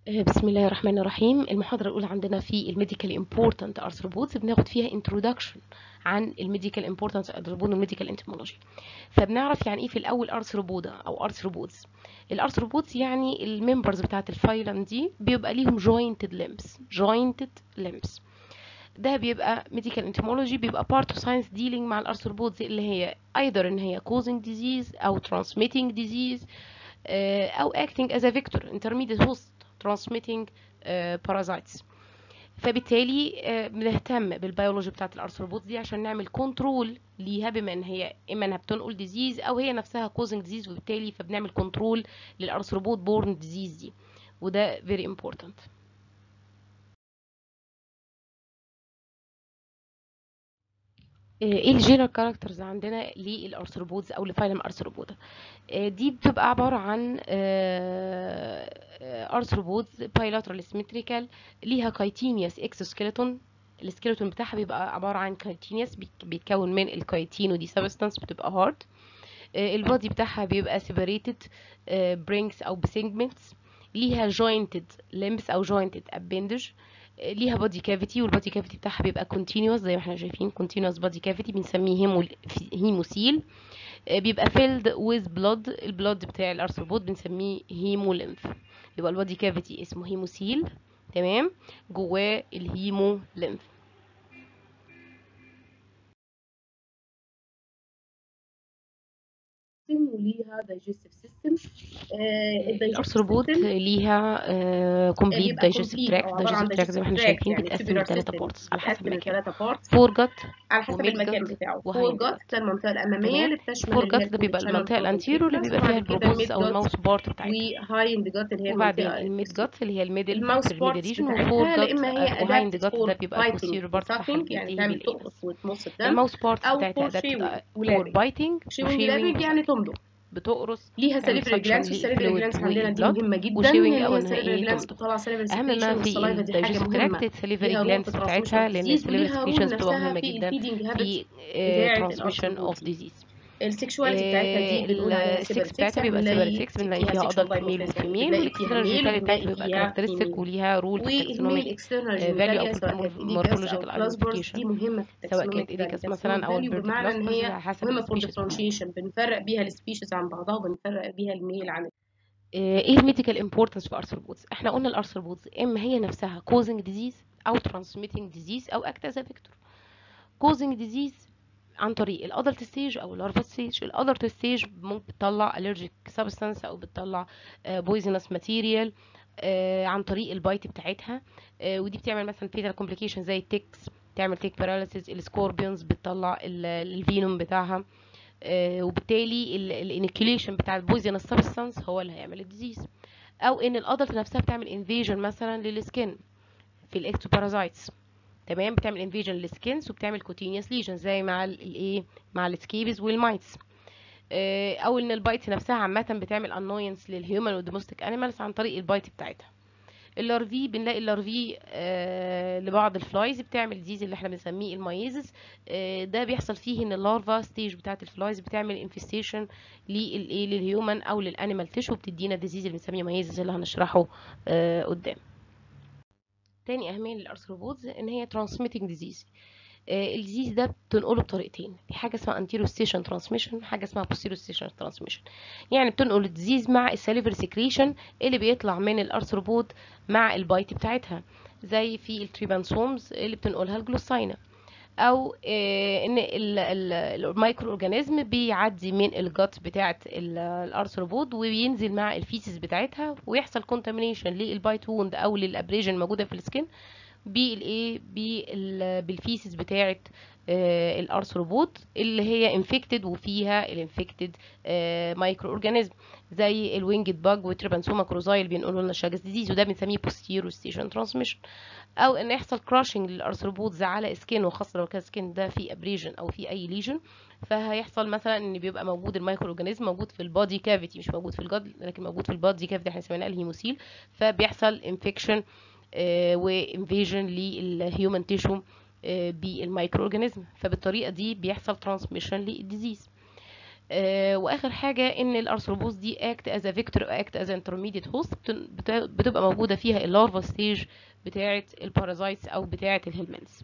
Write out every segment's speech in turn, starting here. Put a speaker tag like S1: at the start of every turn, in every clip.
S1: بسم الله الرحمن الرحيم المحاضرة الأولى عندنا في الميديكال امبورتنت arthropods بناخد فيها introduction عن الميديكال امبورتنت arthropod والميديكال انتمولوجي فبنعرف يعني ايه في الأول arthropoda أو arthropods الارثروبودز يعني الممبرز بتاعت الفايلم دي بيبقى ليهم jointed limbs jointed limbs ده بيبقى medical entomology بيبقى part of science dealing مع الارثروبودز اللي هي either ان هي causing disease أو transmitting disease أو acting as a vector intermediate host transmitting uh, parasites فبالتالي uh, بنهتم بالبيولوجي بتاعت الارثروبودز دي عشان نعمل كنترول ليها بما ان هي اما انها بتنقل ديزيز او هي نفسها كوزنج ديزيز وبالتالي فبنعمل كنترول للارثروبود بورن ديزيز دي وده very important ايه الجينر كاركترز عندنا للارثروبودز او لفايلم ارثروبودا دي بتبقى عباره عن ارثروبودز بايلاترال سيمتريكال ليها كايتينيوس اكسوسكيلتون السكيلتون بتاعها بيبقى عباره عن كايتينيوس بيتكون من الكايتين ودي سبستانس بتبقى هارد البادي بتاعها بيبقى سيبريتد برينكس او بسيجمنتس ليها جوينتد لمبس او جوينتد ابندج ليها بادي كافيتي والبادي كافيتي بتاعها بيبقى كونتينوس زي ما احنا شايفين كونتينوس بادي كافيتي بنسميه هيمو هيموسيل بيبقى فيلد ويز بلود البلود بتاع الارثروبود بنسميه هيموليمف يبقى البادي كافيتي اسمه هيموسيل تمام جواه الهيمو ليمف
S2: وليها digestive system
S1: الارثروبود ليها كومبليت دايجستيف تراك دايجستيف تراك زي ما احنا شايفين بيتقسم لثلاثة بارتس على حسب المكان فور جت
S2: على حسب المكان بتاعه فور جت ده المنطقه الاماميه اللي بتشمل
S1: فور جت ده بيبقى المنطقه الانتيرو اللي بيبقى فيها البروبوس او الماوس بارت بتاعتها
S2: وهايند جت اللي هي
S1: وبعدين الميد جت اللي هي الميدل
S2: الماوس بارت
S1: ريجن وفور جت وهايند جت ده بيبقى البوستيريور بارت بتاعها
S2: يعني تعمل تقرص وتمص الدم
S1: الماوس بارت
S2: أو
S1: بتاعتها
S2: فور
S1: ده
S2: شيوينج
S1: فور بايتنج
S2: شيوينج يعني تمضغ
S1: بتقرص
S2: ليها
S1: تعمل
S2: سليفري
S1: suction
S2: جلانس والسليفري
S1: للفلويد
S2: جلانس عندنا دي
S1: والبلاد
S2: مهمه جدا
S1: وشيوينج
S2: لان
S1: او
S2: هي
S1: انها
S2: السليفري
S1: ايه
S2: جلانس
S1: تمضغ
S2: بتطلع سليفري
S1: اهم ما
S2: سكريشن
S1: في
S2: والسلايفا دي حاجه
S1: الدايجستيف
S2: مهمه
S1: تراكت السليفري
S2: ليها
S1: جلاندز
S2: رول في
S1: بتاعتها
S2: transmission of
S1: لان
S2: disease
S1: السليفري
S2: وليها رول
S1: سكريشنز بتبقى
S2: نفسها
S1: مهمه
S2: في
S1: جدا
S2: الفيدنج هابتس
S1: في
S2: بتاعه
S1: ترانسميشن اوف
S2: الارثروبود
S1: ديزيز
S2: السكشواليتي بتاعتها دي بنقول عليها
S1: السكس
S2: سيبر
S1: بتاعتها بيبقى سيبر 6 بنلاقي فيها ادلت ميل وفيميل والاكسترنال جينيتالي بتاعتها بيبقى كاركترستيك وليها رول في
S2: والميل
S1: التاكسونوميك
S2: اكسترنال
S1: فاليو او
S2: جينيتاليا
S1: في
S2: سواء كانت ايديكاس او
S1: المورفولوجيكال
S2: بلاسبرز
S1: ايدنتيفيكيشن
S2: دي مهمه في
S1: سواء كانت
S2: التاكسونوميك
S1: ايديكاس
S2: فاليو
S1: مثلا او
S2: فاليو بمعنى ان
S1: البرتبلاسبرز
S2: هي
S1: على حسب
S2: مهمه فور
S1: السبيشيز بتاعها
S2: ديفرنشيشن بنفرق بيها السبيشيز عن بعضها وبنفرق بيها الميل عن
S1: ايه الميديكال امبورتنس في ارثروبودز احنا قلنا الارثروبودز اما هي نفسها كوزنج ديزيز او ترانسميتنج ديزيز او اكت از فيكتور كوزنج ديزيز عن طريق الادلت ستيج او اللارفا ستيج الادلت ستيج ممكن بتطلع الرجيك سبستانس او بتطلع بويزنس ماتيريال عن طريق البايت بتاعتها آه، ودي بتعمل مثلا فيتال كومبليكيشن زي التكس بتعمل تيك باراليسيس السكوربيونز بتطلع ال- الفينوم بتاعها آه، وبالتالي الانكيوليشن بتاع البويزنس سبستانس هو اللي هيعمل الديزيز او ان الادلت نفسها بتعمل انفيجن مثلا للسكين في الاكتوبارازايتس تمام بتعمل انفيجن للسكينز وبتعمل كوتينيوس ليجن زي مع الايه مع السكيبز والمايتس آه، او ان البايت نفسها عامه بتعمل انوينس للهيومن والدومستيك انيمالز عن طريق البايت بتاعتها اللارفي بنلاقي اللارفي آه لبعض الفلايز بتعمل ديز اللي احنا بنسميه المايزز آه ده بيحصل فيه ان اللارفا ستيج بتاعت الفلايز بتعمل انفستيشن للايه للهيومن او للانيمال تيشو بتدينا ديزيز اللي بنسميه مايزز اللي هنشرحه آه قدام تاني أهمية للأرثروبودز إن هي transmitting disease آه، الديزيز ده بتنقله بطريقتين في حاجة اسمها anterior station transmission حاجة اسمها posterior station transmission يعني بتنقل الديزيز مع السليفري سكريشن اللي بيطلع من الأرثروبود مع البايت بتاعتها زي في التريبانسومز اللي بتنقلها الجلوساينا او آه، ان ال- ال- المايكرو اورجانيزم بيعدي من الجت بتاعه ال- الارثروبود وبينزل مع الفيسز بتاعتها ويحصل كونتامينيشن للبايت ووند او للابريجن الموجوده في السكين بالايه بال- بالفيسز بتاعه آه، الارثروبود اللي هي انفكتد وفيها الانفكتد مايكرو اورجانيزم زي الوينجد باج وتريبانسوما كروزاي اللي بينقلوا لنا الشاجز ديزيز وده بنسميه posterior station transmission او ان يحصل كراشنج للارثروبودز على سكين وخاصه لو كان سكين ده فيه ابريجن او فيه اي ليجن فهيحصل مثلا ان بيبقى موجود المايكرو اورجانيزم موجود في البادي كافيتي مش موجود في الجد لكن موجود في البادي كافيتي احنا سميناه الهيموسيل فبيحصل انفكشن وانفيجن للهيومن تيشو بالمايكرو اورجانيزم فبالطريقه دي بيحصل ترانسميشن للديزيز آه واخر حاجه ان الارثروبوز دي اكت از فيكتور اكت از انترميديت هوست بتبقى موجوده فيها اللارفا ستيج بتاعه البارازايتس او بتاعه الهيلمنتس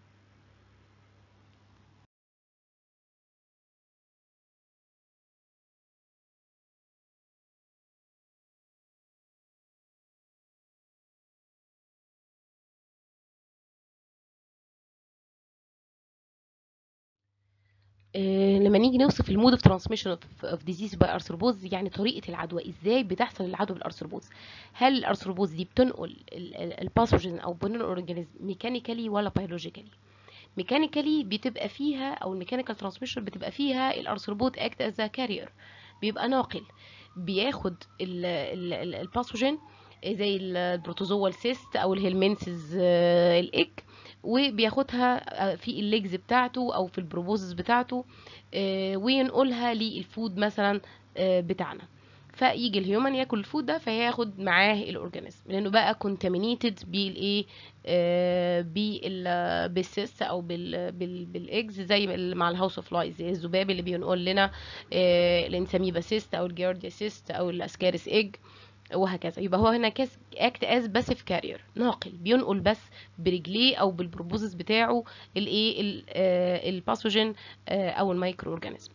S1: لما نيجي نوصف المود اوف ترانسميشن اوف ديزيز باي ارثروبوز يعني طريقه العدوى ازاي بتحصل العدوى بالارثروبوز هل الارثروبوز دي بتنقل الباثوجين او بنقل الاورجانيزم ميكانيكالي ولا بيولوجيكالي ميكانيكالي بتبقى فيها او الميكانيكال ترانسميشن بتبقى فيها الارثروبود اكت از كارير بيبقى ناقل بياخد الباثوجين زي البروتوزوال سيست او الهيلمنسز الايج وبياخدها في الليجز بتاعته او في البروبوزس بتاعته وينقلها للفود مثلا بتاعنا فيجي الهيومن ياكل الفود ده فياخد معاه الاورجانيزم لانه بقى كونتامينيتد بالايه بالسيست او بال بالايجز زي مع الهاوس اوف لايز زي الذباب اللي بينقل لنا الانساميبا سيست او الجيارديا سيست او الاسكاريس ايج وهكذا يبقى هو هنا كاس اكت از باسيف كارير ناقل بينقل بس برجليه او بالبروبوزس بتاعه الايه الباثوجين او المايكرو اورجانيزم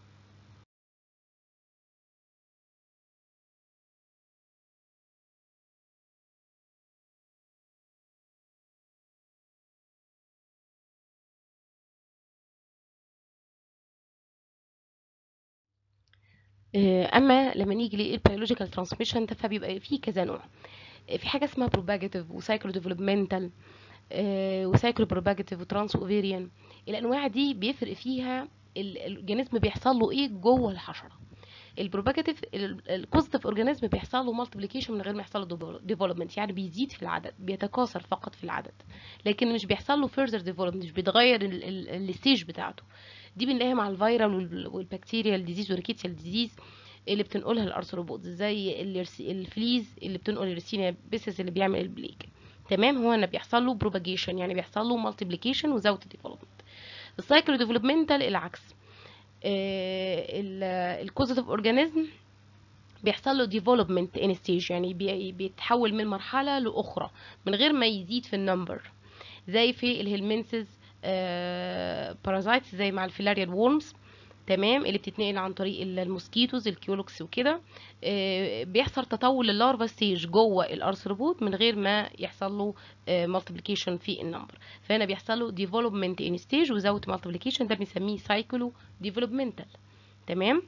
S1: اما لما نيجي للبيولوجيكال ترانسميشن ده فبيبقى فيه كذا نوع في حاجه اسمها بروباجيتيف وسايكلو ديفلوبمنتال وسايكلو بروباجيتيف وترانس اوفيريان الانواع دي بيفرق فيها الاورجانيزم بيحصل له ايه جوه الحشره البروباجيتيف البوزيتيف اورجانيزم بيحصل له مالتيبليكيشن من غير ما يحصل له ديفلوبمنت يعني بيزيد في العدد بيتكاثر فقط في العدد لكن مش بيحصل له فيرذر ديفلوبمنت مش بيتغير الستيج بتاعته دي بنلاقيها مع الفيرال والبكتيريال ديزيز والريكيتسيال ديزيز اللي بتنقلها الارثروبودز زي الفليز اللي بتنقل الريسينيا بيسس اللي بيعمل البليك تمام هو هنا بيحصل له بروباجيشن يعني بيحصل له مالتيبليكيشن وزاوت ديفلوبمنت السايكلو ديفلوبمنتال العكس الكوزيتيف اورجانيزم بيحصل له ديفلوبمنت ان ستيج يعني بيتحول من مرحله لاخرى من غير ما يزيد في النمبر زي في الهيلمنسز بارازايتس زي مع الفيلاريال وورمز تمام اللي بتتنقل عن طريق الموسكيتوز الكيولوكس وكده بيحصل تطور لللارفا ستيج جوه الارثروبود من غير ما يحصل له مالتيبليكيشن في النمبر فهنا بيحصل له ديفلوبمنت ان ستيج وزاوت مالتيبليكيشن ده بنسميه سايكلو ديفلوبمنتال تمام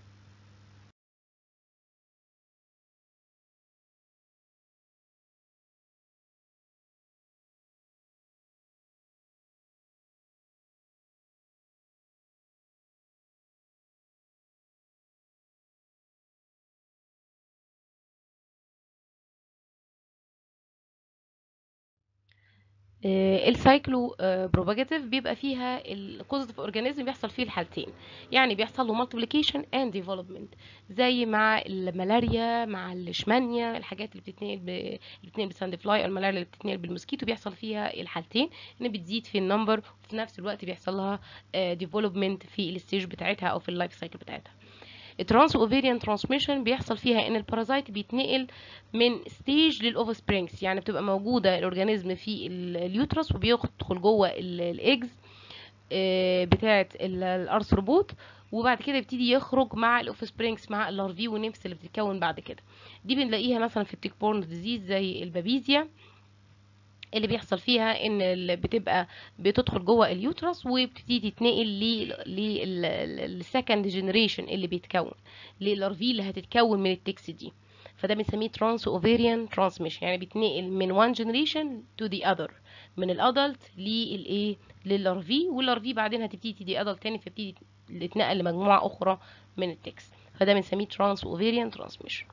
S1: السايكلو بروباجيتيف بيبقى فيها الكوزيتيف اورجانيزم بيحصل فيه الحالتين يعني بيحصل له مالتيبليكيشن اند ديفلوبمنت زي مع الملاريا مع الشمانيا الحاجات اللي بتتنقل ب... اللي بتتنقل بالساند فلاي او الملاريا اللي بتتنقل بالموسكيتو بيحصل فيها الحالتين ان بتزيد في النمبر وفي نفس الوقت بيحصل لها ديفلوبمنت في الستيج بتاعتها او في اللايف سايكل بتاعتها الترانس اوفيريان ترانسميشن بيحصل فيها ان البارازايت بيتنقل من ستيج للاوف سبرينجز يعني بتبقى موجوده الاورجانيزم في اليوترس وبيدخل جوه الايجز بتاعه الارثروبوت وبعد كده يبتدي يخرج مع الاوف سبرينجز مع اللارفي والنمس اللي بتتكون بعد كده دي بنلاقيها مثلا في التيك بورن ديزيز زي البابيزيا اللي بيحصل فيها ان بتبقى بتدخل جوه اليوترس وبتبتدي تتنقل للسكند جنريشن اللي بيتكون للارفي اللي هتتكون من التكس دي فده بنسميه ترانس اوفيريان ترانسميشن يعني بيتنقل من وان جنريشن تو ذا اذر من الادلت للايه للارفي والارفي بعدين هتبتدي تدي ادلت تاني فبتدي تتنقل لمجموعه اخرى من التكس فده بنسميه ترانس اوفيريان ترانسميشن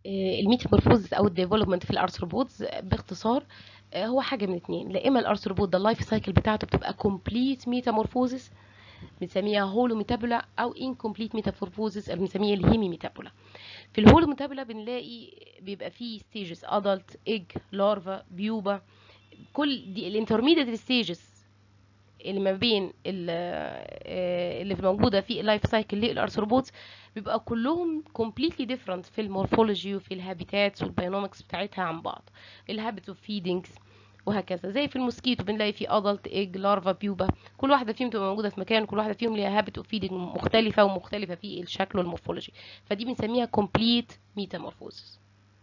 S1: الميتامورفوزس او الديفلوبمنت في الارثروبودز باختصار هو حاجه من اتنين لا اما الارثروبود ده اللايف سايكل بتاعته بتبقى كومبليت ميتامورفوزس بنسميها هولو ميتابولا او انكمبليت ميتامورفوزس اللي بنسميها الهيمي ميتابولا في الهولو ميتابولا بنلاقي بيبقى فيه ستيجز ادلت ايج لارفا بيوبا كل دي الانترميديت ستيجز اللي ما بين اللي موجوده في اللايف سايكل للارثروبودز بيبقى كلهم completely different في المورفولوجي وفي الهابيتات والبايونومكس بتاعتها عن بعض الهابت اوف فيدنجز وهكذا زي في الموسكيتو بنلاقي في ادلت ايج لارفا بيوبا كل واحده فيهم تبقى موجوده في مكان كل واحده فيهم ليها هابت اوف فيدنج مختلفه ومختلفه في الشكل والمورفولوجي فدي بنسميها complete metamorphosis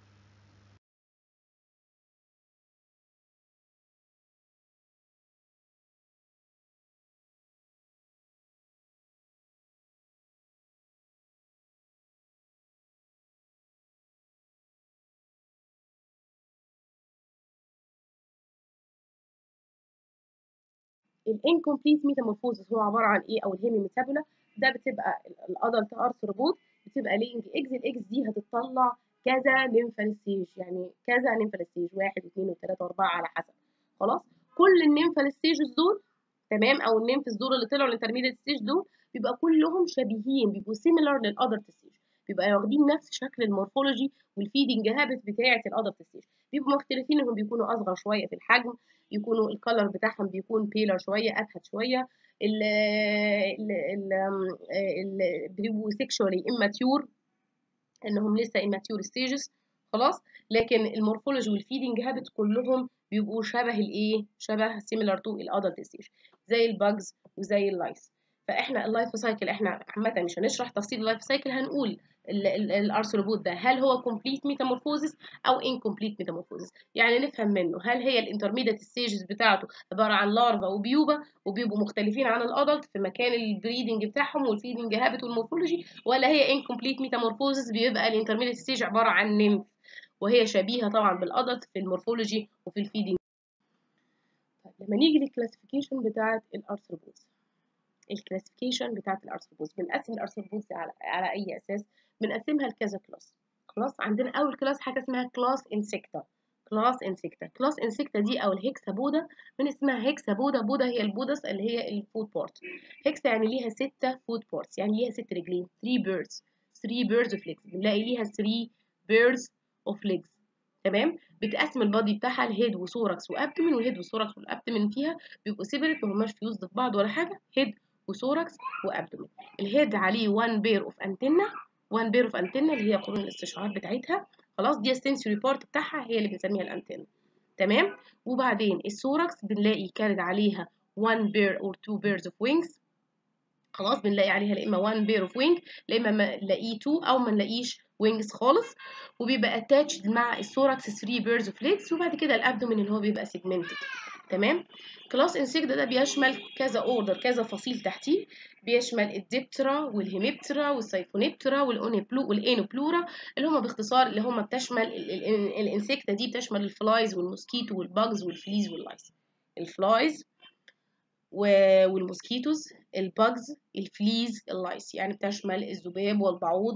S2: الانكمبليت ميتامورفوزس هو عباره عن ايه او الهيمي ميتابولا ده بتبقى الادلت ارثروبود بتبقى لينج اكس الاكس دي هتطلع كذا ليمفال ستيج يعني كذا ليمفال ستيج واحد واثنين وثلاثه واربعه على حسب خلاص كل الليمفال ستيجز دول تمام او الليمفز دول اللي طلعوا الانترميديت ستيج دول بيبقى كلهم شبيهين بيبقوا سيميلار للادلت ستيج بيبقى واخدين نفس شكل المورفولوجي والفيدنج هابت بتاعه الادلت ستيج بيبقوا مختلفين انهم بيكونوا اصغر شويه في الحجم يكونوا الكالر بتاعهم بيكون بيلر شويه ابهت شويه ال ال ال بيبقوا سيكشوالي اماتيور انهم لسه اماتيور ستيجز خلاص لكن المورفولوجي والفيدنج هابت كلهم بيبقوا شبه الايه شبه سيميلار تو الادلت ستيج زي الباجز وزي اللايس فاحنا اللايف سايكل احنا عامه مش هنشرح تفصيل اللايف سايكل هنقول الارثروبود ده هل هو كومبليت ميتامورفوزس او انكمبليت ميتامورفوزس يعني نفهم منه هل هي الانترميديت ستيجز بتاعته عباره عن لارفا وبيوبا وبيبقوا مختلفين عن الادلت في مكان البريدنج بتاعهم والفيدنج هابت والمورفولوجي ولا هي انكمبليت ميتامورفوزس بيبقى الانترميديت ستيج عباره عن نيمف وهي شبيهه طبعا بالادلت في المورفولوجي وفي الفيدنج لما نيجي للكلاسيفيكيشن بتاعه الارثروبودز الكلاسيفيكيشن بتاعت الارثروبودز بنقسم الارثروبودز على على اي اساس بنقسمها لكذا كلاس خلاص عندنا اول كلاس حاجه اسمها كلاس انسكتا كلاس انسكتا كلاس انسكتا دي او الهكسابودا من اسمها هكسابودا بودا هي البودس اللي هي الفود بورت هكسا يعني ليها ستة فود بورتس يعني ليها ست رجلين 3 بيردز 3 بيردز اوف ليجز بنلاقي ليها 3 بيردز اوف ليجز تمام بتقسم البادي بتاعها لهيد وثوركس وابدومين والهيد والثوركس والابدومين فيها بيبقوا سيبريت ما هماش فيوزد في بعض ولا حاجه هيد وثوركس وابدومين الهيد عليه 1 بير اوف انتنا 1 بير اوف انتنا اللي هي قرون الاستشعار بتاعتها خلاص دي السنسوري بارت بتاعها هي اللي بنسميها الانتنا تمام وبعدين الثوركس بنلاقي كارد عليها 1 بير اور 2 بيرز اوف وينجز خلاص بنلاقي عليها لا اما 1 بير اوف وينج لا اما ما نلاقيه 2 او ما نلاقيش وينجز خالص وبيبقى اتاتشد مع الثوركس 3 بيرز اوف ليجز وبعد كده الابدومين اللي هو بيبقى سيجمنتد تمام كلاس انسيكتا ده بيشمل كذا اوردر كذا فصيل تحتيه بيشمل الديبترا والهيميبترا والسايفونيبترا والاونيبلو والانوبلورا اللي هم باختصار اللي هم بتشمل الانسيكتا دي بتشمل الفلايز والموسكيتو والباجز والفليز واللايس الفلايز والموسكيتوز الباجز الفليز اللايس يعني بتشمل الذباب والبعوض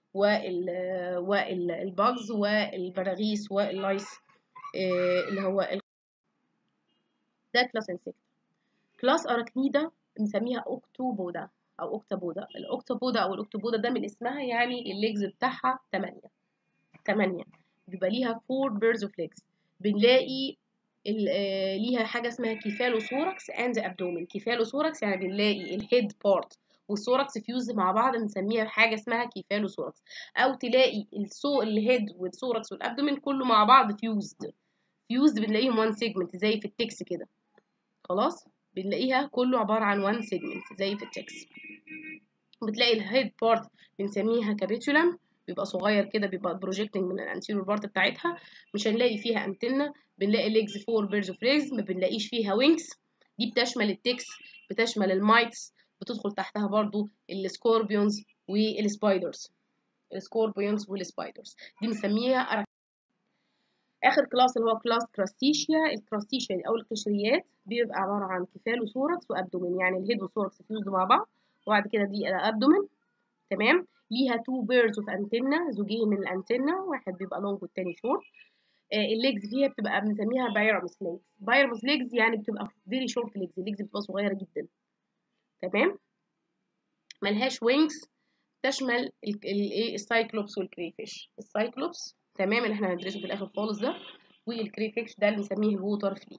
S2: والباجز والبراغيث واللايس اللي هو ده كلاس انسكت كلاس اراكنيدا بنسميها اوكتوبودا او اوكتابودا الاوكتوبودا او الاوكتوبودا ده من اسمها يعني الليجز بتاعها 8 8 بيبقى ليها 4 بيرز اوف ليجز بنلاقي ليها حاجه اسمها كيفالوثوركس اند ابدومين كيفالوثوركس يعني بنلاقي الهيد بارت والثوركس فيوز مع بعض بنسميها حاجه اسمها كيفالوثوركس او تلاقي السو الهيد والثوركس والابدومين كله مع بعض فيوزد فيوزد بنلاقيهم وان سيجمنت زي في التكس كده خلاص بنلاقيها كله عباره عن وان سيجمنت زي في التكس بتلاقي الهيد بارت بنسميها كابيتولم بيبقى صغير كده بيبقى بروجيكتنج من الانتيريور بارت بتاعتها مش هنلاقي فيها انتنه بنلاقي ليجز فور بيرز اوف ليجز ما بنلاقيش فيها وينجز دي بتشمل التكس بتشمل المايتس بتدخل تحتها برضو السكوربيونز والسبايدرز السكوربيونز والسبايدرز دي بنسميها أرك... اخر كلاس اللي هو كلاس كراستيشيا الكراستيشيا او القشريات بيبقى عباره عن كفال وثوركس وابدومين يعني الهيد والثوركس فيوزد مع بعض وبعد كده دي الابدومين تمام ليها تو بيرز اوف انتنا زوجين من الانتنا واحد بيبقى لونج والتاني شورت الليجز فيها بتبقى بنسميها بايرامس ليجز بايرامس ليجز يعني بتبقى فيري شورت ليجز الليجز بتبقى صغيره جدا تمام ملهاش وينجز تشمل الايه السايكلوبس والكريفيش السايكلوبس تمام اللي احنا هندرسه في الاخر خالص ده والكريفيش ده اللي بنسميه الووتر فلي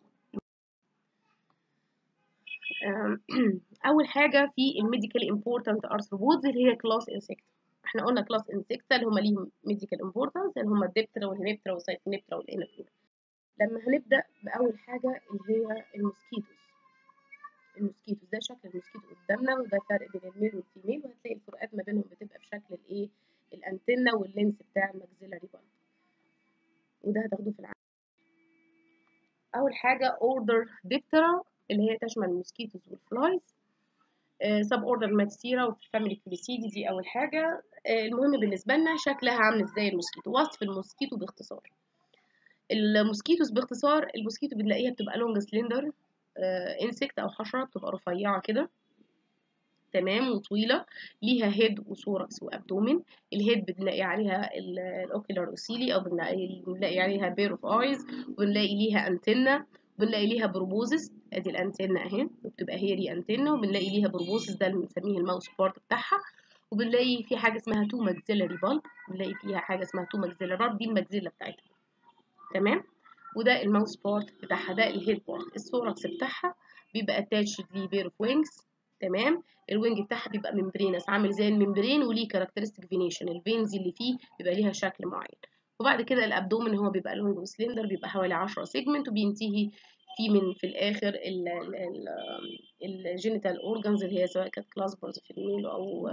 S2: اول حاجه في الميديكال امبورتنت ارثروبودز اللي هي كلاس انسكت احنا قلنا كلاس انسكتا اللي هم ليهم ميديكال امبورتنس اللي هم الديبترا والهيميبترا والسايفينيبترا والانابيورا لما هنبدا باول حاجه اللي هي الموسكيتوس الموسكيتوس ده شكل الموسكيتو قدامنا وده فرق بين الميل والفيميل وهتلاقي الفروقات ما بينهم بتبقى بشكل الايه الانتنه واللينس بتاع الماكسيلاري بالب وده هتاخدوه في العمل اول حاجه اوردر ديبترا اللي هي تشمل الموسكيتوس والفلايز سب اوردر ماتسيرا وفي الفاميلي كريسيدي دي اول حاجه المهم بالنسبه لنا شكلها عامل ازاي الموسكيتو وصف الموسكيتو باختصار الموسكيتوس باختصار الموسكيتو بنلاقيها بتبقى لونج سلندر انسكت او حشره بتبقى رفيعه كده تمام وطويله ليها هيد وثوركس وابدومين الهيد بنلاقي عليها الاوكيلار اوسيلي او بنلاقي, بنلاقي عليها بير اوف ايز وبنلاقي ليها انتنه بنلاقي ليها بروبوزس ادي الانتنه اهي وبتبقى هيري انتنه وبنلاقي ليها بروبوزس ده اللي بنسميه الماوس بارت بتاعها وبنلاقي في حاجه اسمها تو ماكسيلاري بالب بنلاقي فيها حاجه اسمها تو ماكسيلاري بالب دي الماكسيلا بتاعتها تمام وده الماوس بارت بتاعها ده الهيد بارت الثوركس بتاعها بيبقى اتاتشد ليه بير اوف وينجز تمام الوينج بتاعها بيبقى ممبرينس عامل زي الممبرين وليه كاركترستيك فينيشن الفينز اللي فيه بيبقى ليها شكل معين وبعد كده الابدومن هو بيبقى لونج وسلندر بيبقى حوالي 10 سيجمنت وبينتهي في من في الاخر الجينيتال اورجانز اللي هي سواء كانت كلاسبرز في الميل او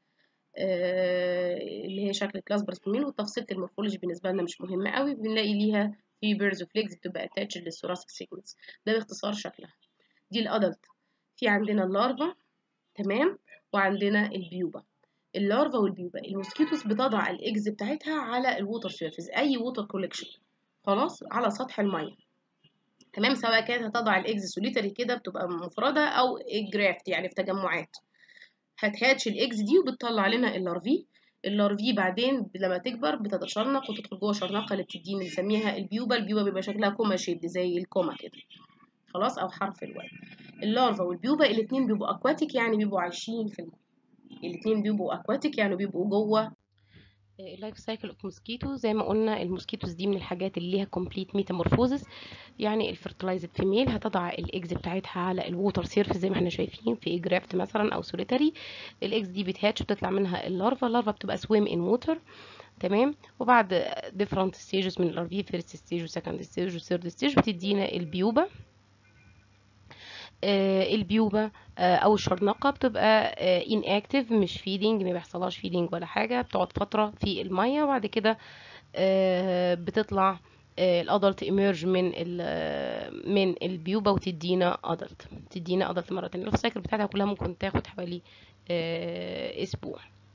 S2: اللي هي شكل كلاسبرز في الميل وتفصيل المورفولوجي بالنسبه لنا مش مهمه قوي بنلاقي ليها في بيرز اوف ليجز بتبقى اتاتشد للثوراسيك سيجمنتس ده باختصار شكلها دي الادلت في عندنا اللارفا تمام وعندنا البيوبا اللارفا والبيوبا الموسكيتوس بتضع الاجز بتاعتها على الووتر سيرفيس اي ووتر كولكشن خلاص على سطح الميه تمام سواء كانت هتضع الاجز سوليتري كده بتبقى مفردة او جرافت يعني في تجمعات هتهاتش الاجز دي وبتطلع لنا اللارفي اللارفي بعدين لما تكبر بتتشرنق وتدخل جوه شرنقه اللي بتدينا بنسميها البيوبا البيوبا بيبقى شكلها كوما شيد زي الكوما كده خلاص او حرف الواو اللارفا والبيوبا الاتنين بيبقوا اكواتيك يعني بيبقوا عايشين في الماء الاتنين بيبقوا اكواتيك يعني بيبقوا جوه
S1: اللايف سايكل اوف موسكيتو زي ما قلنا الموسكيتوس دي من الحاجات اللي ليها كومبليت ميتامورفوزس يعني الفرتلايزد فيميل هتضع الاكز بتاعتها على الووتر سيرفيس زي ما احنا شايفين في جرافت مثلا او سوليتري الاكز دي بتهاتش بتطلع منها اللارفا اللارفا بتبقى سويم ان ووتر تمام وبعد different stages من الارفي فيرست ستيج وسكند ستيج وثيرد ستيج بتدينا البيوبا آه البيوبة آه او الشرنقة بتبقى آه inactive مش feeding ما بيحصلهاش feeding ولا حاجة بتقعد فترة في المية وبعد كده بتطلع الادلت emerge من من البيوبة وتدينا ادلت تدينا ادلت مرة تانية السايكل بتاعتها كلها ممكن تاخد حوالي اسبوع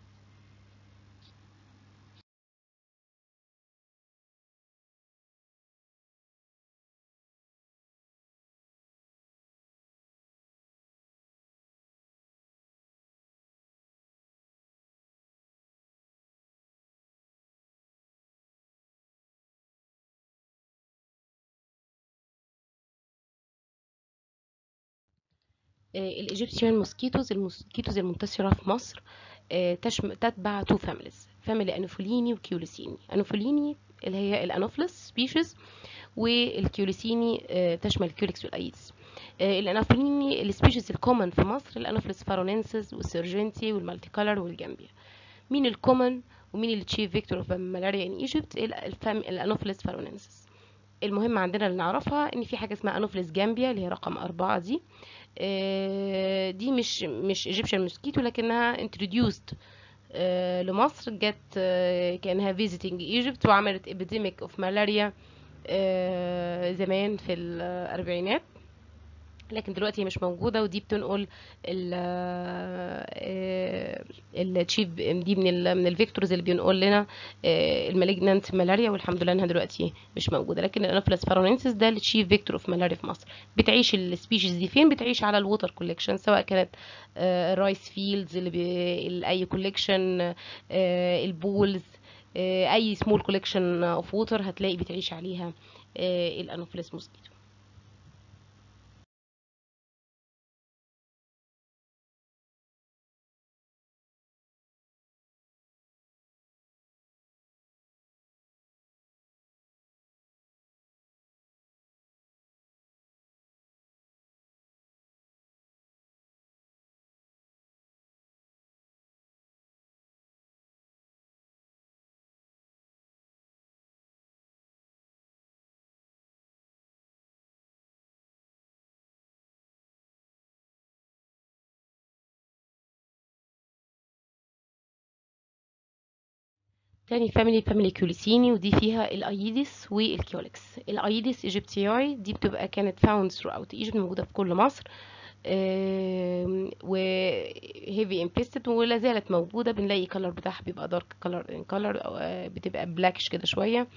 S1: الايجيبشن موسكيتوز الموسكيتوز المنتشره في مصر تشم تتبع تو فاميليز فاميلي انوفوليني وكيوليسيني انوفوليني اللي هي الانوفلس سبيشيز والكيوليسيني تشمل الكيوليكس والايدس الانوفوليني السبيشيز الكومن في مصر الانوفلس فارونينسيس والسيرجنتي والمالتي كولر والجامبيا مين الكومن ومين اللي تشيف فيكتور اوف ملاريا ان ايجيبت الانوفلس فارونينسيس المهم عندنا اللي نعرفها ان في حاجه اسمها انوفلس جامبيا اللي هي رقم أربعة دي دي مش مش ايجيبشن موسكيتو لكنها انتروديوسد لمصر جت كانها فيزيتنج ايجيبت وعملت ابيديميك اوف ملاريا زمان في الاربعينات لكن دلوقتي هي مش موجوده ودي بتنقل التشيف دي من ال من الفيكتورز اللي بينقل لنا المالجنانت ملاريا والحمد لله انها دلوقتي مش موجوده لكن الانوفيلاس فارونينسيس ده التشيف فيكتور اوف ملاريا في مصر بتعيش السبيشيز دي فين بتعيش على الووتر كوليكشن سواء كانت الرايس فيلدز اللي بي اي كوليكشن البولز اي سمول كوليكشن اوف ووتر هتلاقي بتعيش عليها الانوفيلاس موسكيتو تاني فاميلي فاميلي كيوليسيني ودي فيها الايديس والكيولكس الايديس ايجيبتياي دي بتبقى كانت فاوند ثرو اوت ايجيبت موجوده في كل مصر و هيفي انفستد ولا زالت موجوده بنلاقي كلر بتاعها بيبقى دارك كلر ان كلر بتبقى بلاكش كده شويه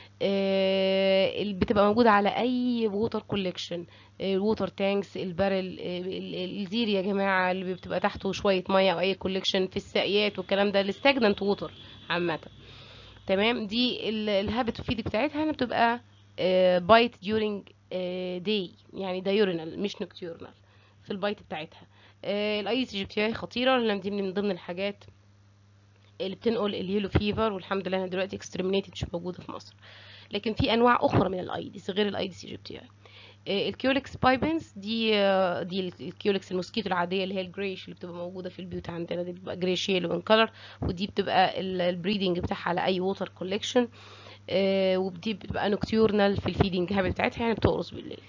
S1: بتبقى موجودة على أي ووتر كوليكشن الووتر تانكس البارل الزير يا جماعة اللي بتبقى تحته شوية مية أو أي كوليكشن في الساقيات والكلام ده الستاجننت ووتر عامة تمام دي الهابت فيد بتاعتها أنا بتبقى بايت during داي يعني دايورينال مش نكتيورنال في البايت بتاعتها الايس ايجيبتياي خطيرة لأن دي من ضمن الحاجات اللي بتنقل اليلو فيفر والحمد لله انها دلوقتي اكسترمينيتد مش موجوده في مصر لكن في انواع اخرى من الايديس غير الايديس ايجيبتياي الكيولكس بايبنز دي دي الكيولكس الموسكيتو العاديه اللي هي الجريش اللي بتبقى موجوده في البيوت عندنا دي بتبقى جريش يلو ان كلر ودي بتبقى البريدنج بتاعها على اي ووتر كوليكشن ودي بتبقى نوكتيورنال في الفيدنج هابت بتاعتها يعني بتقرص بالليل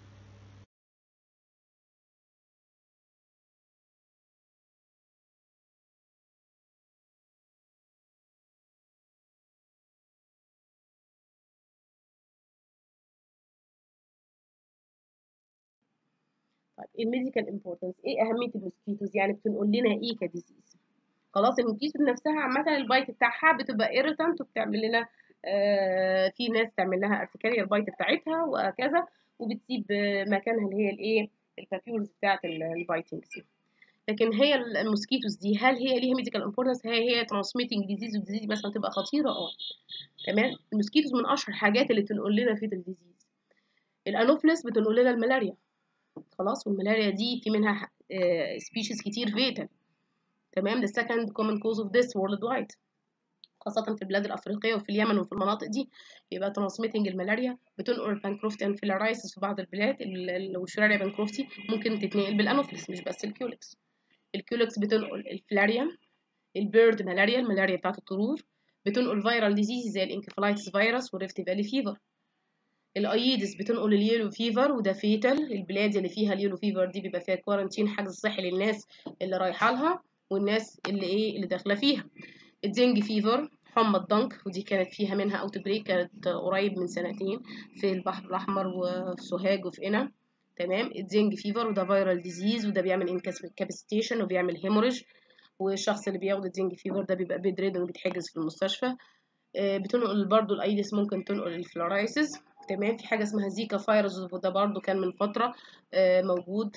S2: طيب الميديكال امبورتنس ايه اهميه الموسكيتوز يعني بتنقل لنا ايه كديزيز خلاص الموسكيتو نفسها عامه البايت بتاعها بتبقى ايريتانت وبتعمل لنا آه في ناس تعمل لها ارتكاريا البايت بتاعتها وهكذا وبتسيب مكانها اللي هي الايه البابيولز بتاعت البايتنج دي لكن هي الموسكيتوز دي هل هي ليها ميديكال امبورتنس هي هي ترانسميتنج ديزيز والديزيز مثلا تبقى خطيره اه تمام الموسكيتوز من اشهر الحاجات اللي تنقل لنا فيتال ديزيز الانوفلس بتنقل لنا الملاريا خلاص والملاريا دي في منها سبيشيز كتير فيتال تمام ده second common cause of death worldwide خاصة في البلاد الأفريقية وفي اليمن وفي المناطق دي يبقى ترانسميتنج الملاريا بتنقل البانكروفتي انفيلارايسيس في بعض البلاد والشراريا بانكروفتي ممكن تتنقل بالانوفلس مش بس الكيولكس الكيولكس بتنقل الفلاريا البيرد ملاريا الملاريا بتاعت الطيور بتنقل فيرال ديزيز زي الانكفالايتس فيروس والريفت فالي فيفر الايدس بتنقل اليلو فيفر وده فيتال البلاد اللي فيها اليلو فيفر دي بيبقى فيها كوارنتين حجز صحي للناس اللي رايحه لها والناس اللي ايه اللي داخله فيها الدنج فيفر حمى الضنك ودي كانت فيها منها اوت بريك كانت قريب من سنتين في البحر الاحمر وفي سوهاج وفي قنا تمام الدنج فيفر وده فيرال ديزيز وده بيعمل انكابستيشن وبيعمل هيموريج والشخص اللي بياخد الدنج فيفر ده بيبقى بيد ريدن وبيتحجز في المستشفى بتنقل برضو الايدس ممكن تنقل الفلورايسيس تمام في حاجه اسمها زيكا فيروس وده برضو كان من فتره موجود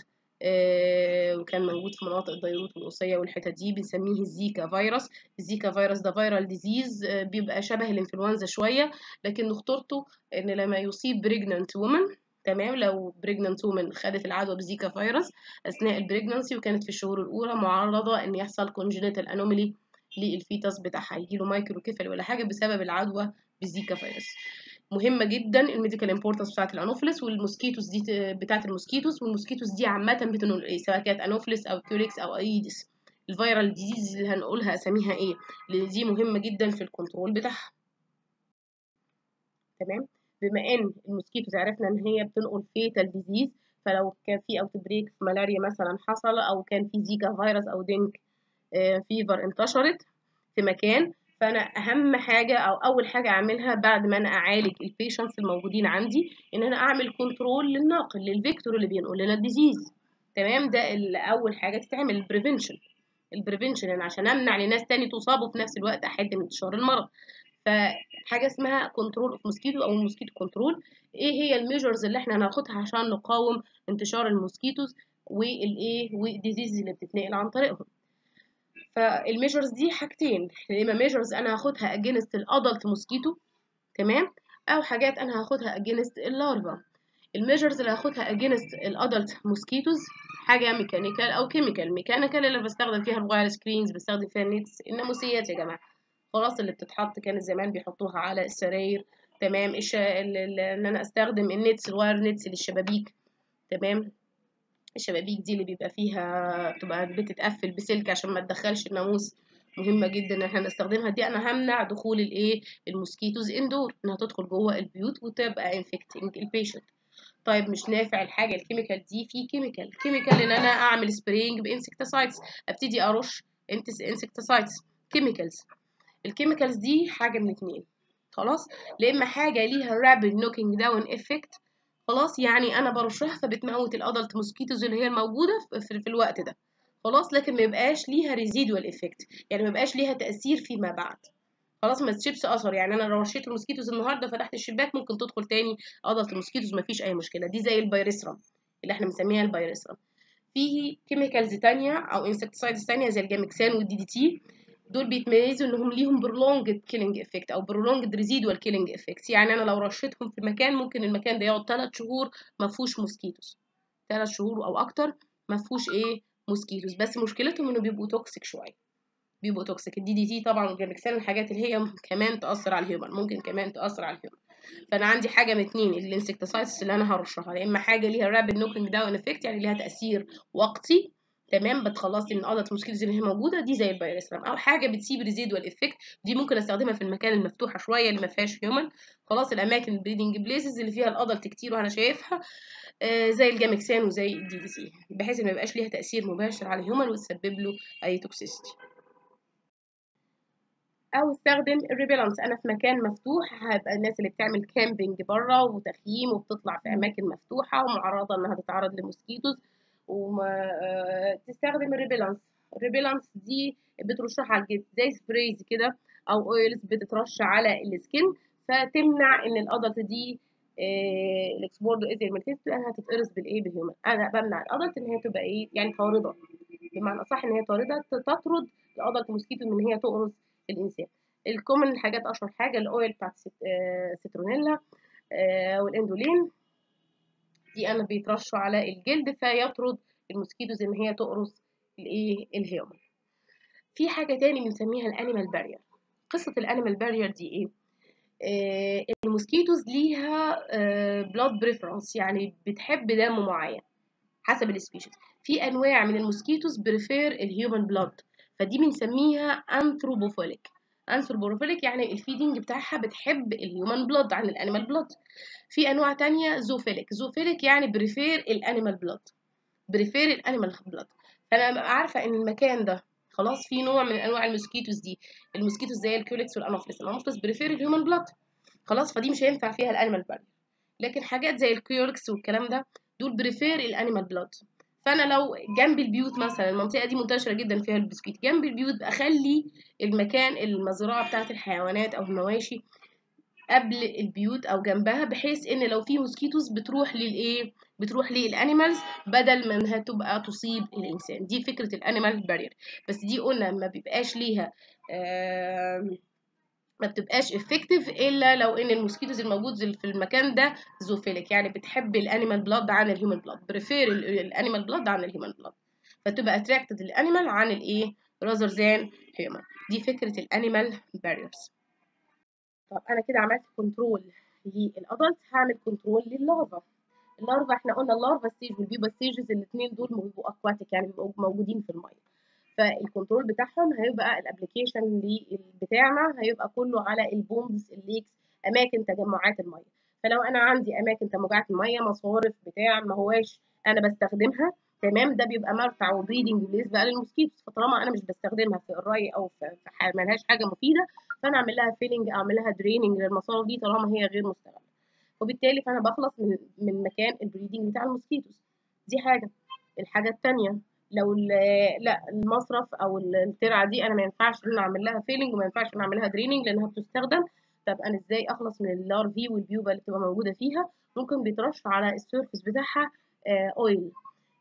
S2: وكان موجود في مناطق بيروت والقصيه والحتت دي بنسميه الزيكا فيروس الزيكا فيروس ده فيرال ديزيز بيبقى شبه الانفلونزا شويه لكن خطورته ان لما يصيب بريجننت وومن تمام لو بريجننت وومن خدت العدوى بزيكا فيروس اثناء البريجننسي وكانت في الشهور الاولى معرضه ان يحصل كونجنتال انوميلي للفيتس بتاعها يجيله مايكرو كيفالي ولا حاجه بسبب العدوى بالزيكا فيروس مهمه جدا الميديكال امبورتنس بتاعت الانوفلس والموسكيتوس دي بتاعت الموسكيتوس والموسكيتوس دي عامه بتنقل ايه سواء كانت انوفلس او كيوليكس او ايدس الفيرال ديزيز اللي هنقولها اساميها ايه لان دي مهمه جدا في الكنترول بتاعها تمام بما ان الموسكيتوس عرفنا ان هي بتنقل فيتال ديزيز فلو كان في اوت بريك في ملاريا مثلا حصل او كان في زيكا فيروس او دينك فيفر انتشرت في مكان فانا اهم حاجه او اول حاجه اعملها بعد ما انا اعالج البيشنتس الموجودين عندي ان انا اعمل كنترول للناقل للفيكتور اللي بينقل لنا الديزيز تمام ده اول حاجه تتعمل البريفنشن البريفنشن يعني عشان امنع لناس تاني تصاب وفي نفس الوقت احد من انتشار المرض فحاجه اسمها كنترول اوف موسكيتو او الموسكيتو كنترول ايه هي الميجرز اللي احنا هناخدها عشان نقاوم انتشار الموسكيتوز والايه والديزيز اللي بتتنقل عن طريقهم فالميجرز دي حاجتين يا اما ميجرز انا هاخدها اجينست الادلت موسكيتو تمام او حاجات انا هاخدها اجينست اللارفا الميجرز اللي هاخدها اجينست الادلت موسكيتوز حاجه ميكانيكال او كيميكال ميكانيكال اللي بستخدم فيها الواير سكرينز بستخدم فيها النتس الناموسيات يا جماعه خلاص اللي بتتحط كانت زمان بيحطوها على السراير تمام إيش ان انا استخدم النتس الواير نتس للشبابيك تمام الشبابيك دي اللي بيبقى فيها بتبقى بتتقفل بسلك عشان ما تدخلش الناموس مهمه جدا ان احنا نستخدمها دي انا همنع دخول الايه الموسكيتوز اندور انها تدخل جوه البيوت وتبقى انفكتنج البيشنت طيب مش نافع الحاجه الكيميكال دي في كيميكال كيميكال ان انا اعمل سبرينج بانسكتسايدز ابتدي ارش انسكتسايدز كيميكالز الكيميكالز دي حاجه من اتنين خلاص لا اما حاجه ليها رابid نوكينج داون افكت خلاص يعني انا برشها فبتموت الادلت موسكيتوز اللي هي الموجوده في, في الوقت ده خلاص لكن ما يبقاش ليها ريزيدوال افكت يعني ما يبقاش ليها تاثير فيما بعد خلاص ما تسيبش اثر يعني انا لو رشيت الموسكيتوز النهارده فتحت الشباك ممكن تدخل تاني ادلت الموسكيتوز ما فيش اي مشكله دي زي البيريسرم اللي احنا بنسميها البيريسرم في كيميكالز تانية او انسكتسايدز تانية زي الجامكسان والدي دي تي دول بيتميزوا انهم ليهم prolonged killing effect او prolonged residual killing effect يعني انا لو رشيتهم في مكان ممكن المكان ده يقعد 3 شهور ما فيهوش موسكيتوز 3 شهور او اكتر ما فيهوش ايه موسكيتوز بس مشكلتهم انه بيبقوا توكسيك شويه بيبقوا توكسيك الدي دي تي طبعا والجامكسان الحاجات اللي هي كمان تاثر على الهيومن ممكن كمان تاثر على الهيومن فانا عندي حاجه من اتنين الانسكتسايدز اللي انا هرشها يا اما حاجه ليها رابid نوكينج داون افكت يعني ليها تاثير وقتي تمام بتخلص لي من ادلت موسكيتوز اللي هي موجوده دي زي البيرسلام او حاجه بتسيب ريزيدوال افكت دي ممكن استخدمها في المكان المفتوحه شويه اللي ما فيهاش هيومن خلاص الاماكن البريدنج بليسز اللي فيها الادلت كتير وانا شايفها آه زي الجامكسان وزي الدي دي سي بحيث ان ما يبقاش ليها تاثير مباشر على الهيومن وتسبب له اي توكسيستي او استخدم الريبيلانس انا في مكان مفتوح هيبقى الناس اللي بتعمل كامبينج بره وتخييم وبتطلع في اماكن مفتوحه ومعرضه انها تتعرض لموسكيتوز وما تستخدم الريبيلانس الريبيلانس دي بترشها على الجلد زي سبرايز كده او اويلز بتترش على السكين فتمنع ان الادلت دي الاكسبورد از الملتيست انها تتقرص بالايه بالهيومن انا بمنع الادلت ان هي تبقى ايه يعني طارده بمعنى اصح ان هي طارده تطرد الادلت موسكيتو من ان هي تقرص الانسان الكومن الحاجات اشهر حاجه الاويل بتاعت السترونيلا والاندولين دي انا بيترشوا على الجلد فيطرد الموسكيتوز ان هي تقرص الايه الهيومن في حاجه تاني بنسميها الانيمال بارير قصه الانيمال بارير دي ايه آه الموسكيتوز ليها آه بلاد بريفرنس يعني بتحب دم معين حسب السبيشيز في انواع من الموسكيتوز بريفير الهيومن بلاد فدي بنسميها انثروبوفيليك انثروبوفيليك يعني الفيدنج بتاعها بتحب الهيومن بلاد عن الانيمال بلاد في انواع تانية زوفيليك زوفيليك يعني بريفير الانيمال بلاد بريفير الانيمال بلاد فانا عارفه ان المكان ده خلاص في نوع من انواع الموسكيتوز دي الموسكيتوز زي الكيوليكس والانوفلس الانوفلس بريفير الهيومن بلاد خلاص فدي مش هينفع فيها الانيمال بلاد لكن حاجات زي الكيوليكس والكلام ده دول بريفير الانيمال بلاد فانا لو جنب البيوت مثلا المنطقه دي منتشره جدا فيها البسكويت جنب البيوت اخلي المكان المزرعه بتاعه الحيوانات او المواشي قبل البيوت او جنبها بحيث ان لو في موسكيتوز بتروح للايه بتروح للانيمالز بدل ما انها تبقى تصيب الانسان دي فكره الانيمال بارير بس دي قلنا ما بيبقاش ليها آه ما بتبقاش افكتيف الا لو ان الموسكيتوز الموجود في المكان ده زوفيليك يعني بتحب الانيمال بلاد عن الهيومن بلاد بريفير الانيمال بلاد عن الهيومن بلاد فتبقى اتراكتد للانيمال عن الايه rather than human دي فكره الانيمال باريرز طب انا كده عملت كنترول للادلت هعمل كنترول لللارفا اللارفا احنا قلنا اللارفا ستيج والبيبا ستيجز الاثنين دول بيبقوا اكواتيك يعني بيبقوا موجودين في الميه فالكنترول بتاعهم هيبقى الابلكيشن بتاعنا هيبقى كله على البومبس الليكس اماكن تجمعات الميه فلو انا عندي اماكن تجمعات الميه مصارف بتاع ما هواش انا بستخدمها تمام ده بيبقى مرفع وبريدنج بليس بقى للموسكيتوس فطالما انا مش بستخدمها في الري او في ملهاش حاجه مفيده فانا اعمل لها فيلنج اعمل لها دريننج للمصارف دي طالما هي غير مستغله وبالتالي فانا بخلص من من مكان البريدنج بتاع الموسكيتوس دي حاجه الحاجه الثانيه لو لا المصرف او الترعه دي انا ما ينفعش ان انا اعمل لها فيلنج وما ينفعش ان انا اعمل لها دريننج لانها بتستخدم طب انا ازاي اخلص من اللارفي والبيوبا اللي بتبقى موجوده فيها ممكن بيترش على السيرفس بتاعها اويل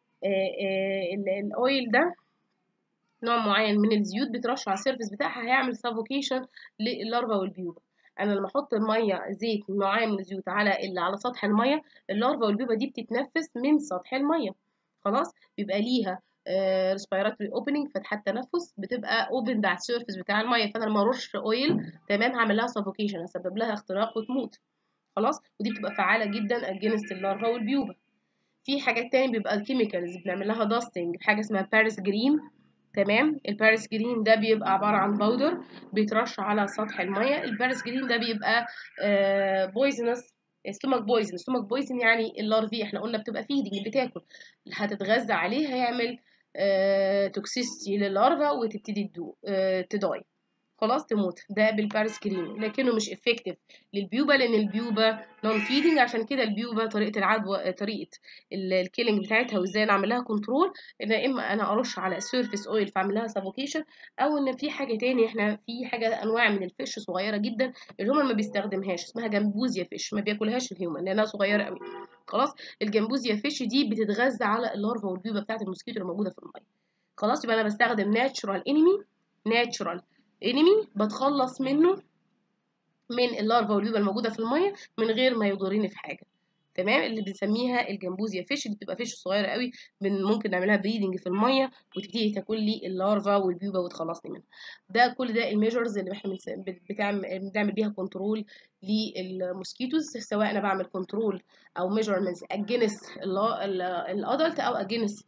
S2: الاويل ده نوع معين من الزيوت بترش على السيرفس بتاعها هيعمل سافوكيشن لللارفا والبيوبا انا لما احط الميه زيت معين من الزيوت على اللي على سطح الميه اللارفا والبيوبا دي بتتنفس من سطح الميه خلاص بيبقى ليها ريسبيراتوري اوبننج فتحات تنفس بتبقى اوبن على السيرفس بتاع الميه فانا لما ارش اويل تمام هعمل لها سافوكيشن هسبب لها اختراق وتموت خلاص ودي بتبقى فعاله جدا اجينست اللارفا والبيوبا في حاجات تاني بيبقى كيميكالز بنعمل لها داستنج حاجه اسمها باريس جرين تمام الباريس جرين ده بيبقى عباره عن باودر بيترش على سطح الميه الباريس جرين ده بيبقى بويزنس ستومك بويزن ستومك بويزن يعني اللارفي احنا قلنا بتبقى فيدنج بتاكل هتتغذى عليه هيعمل توكسيستي لللارفا وتبتدي تدو تداي خلاص تموت ده بالباريس جرين لكنه مش افكتيف للبيوبا لان البيوبا نون فيدنج عشان كده البيوبا طريقه العدوى طريقه الكيلينج بتاعتها وازاي نعمل لها كنترول ان اما انا ارش على السيرفيس اويل فاعمل لها سافوكيشن او ان في حاجه تاني احنا في حاجه انواع من الفيش صغيره جدا الهيومن ما بيستخدمهاش اسمها جمبوزيا فيش ما بياكلهاش الهيومن لانها صغيره قوي خلاص الجمبوزيا فيش دي بتتغذى على اللارفا والبيوبا بتاعت الموسكيتو اللي موجوده في الميه خلاص يبقى انا بستخدم ناتشورال انمي ناتشورال انمي بتخلص منه من اللارفا والبيوبا الموجوده في الميه من غير ما يضرني في حاجه تمام اللي بنسميها الجمبوزيا فيش دي بتبقى فيش صغيره قوي ممكن نعملها بريدنج في الميه وتبتدي تاكل لي اللارفا والبيوبا وتخلصني منها ده كل ده الميجرز اللي احنا بتعمل بنعمل بيها كنترول للموسكيتوز سواء انا بعمل كنترول او ميجرمنتس اجينست الادلت او اجينست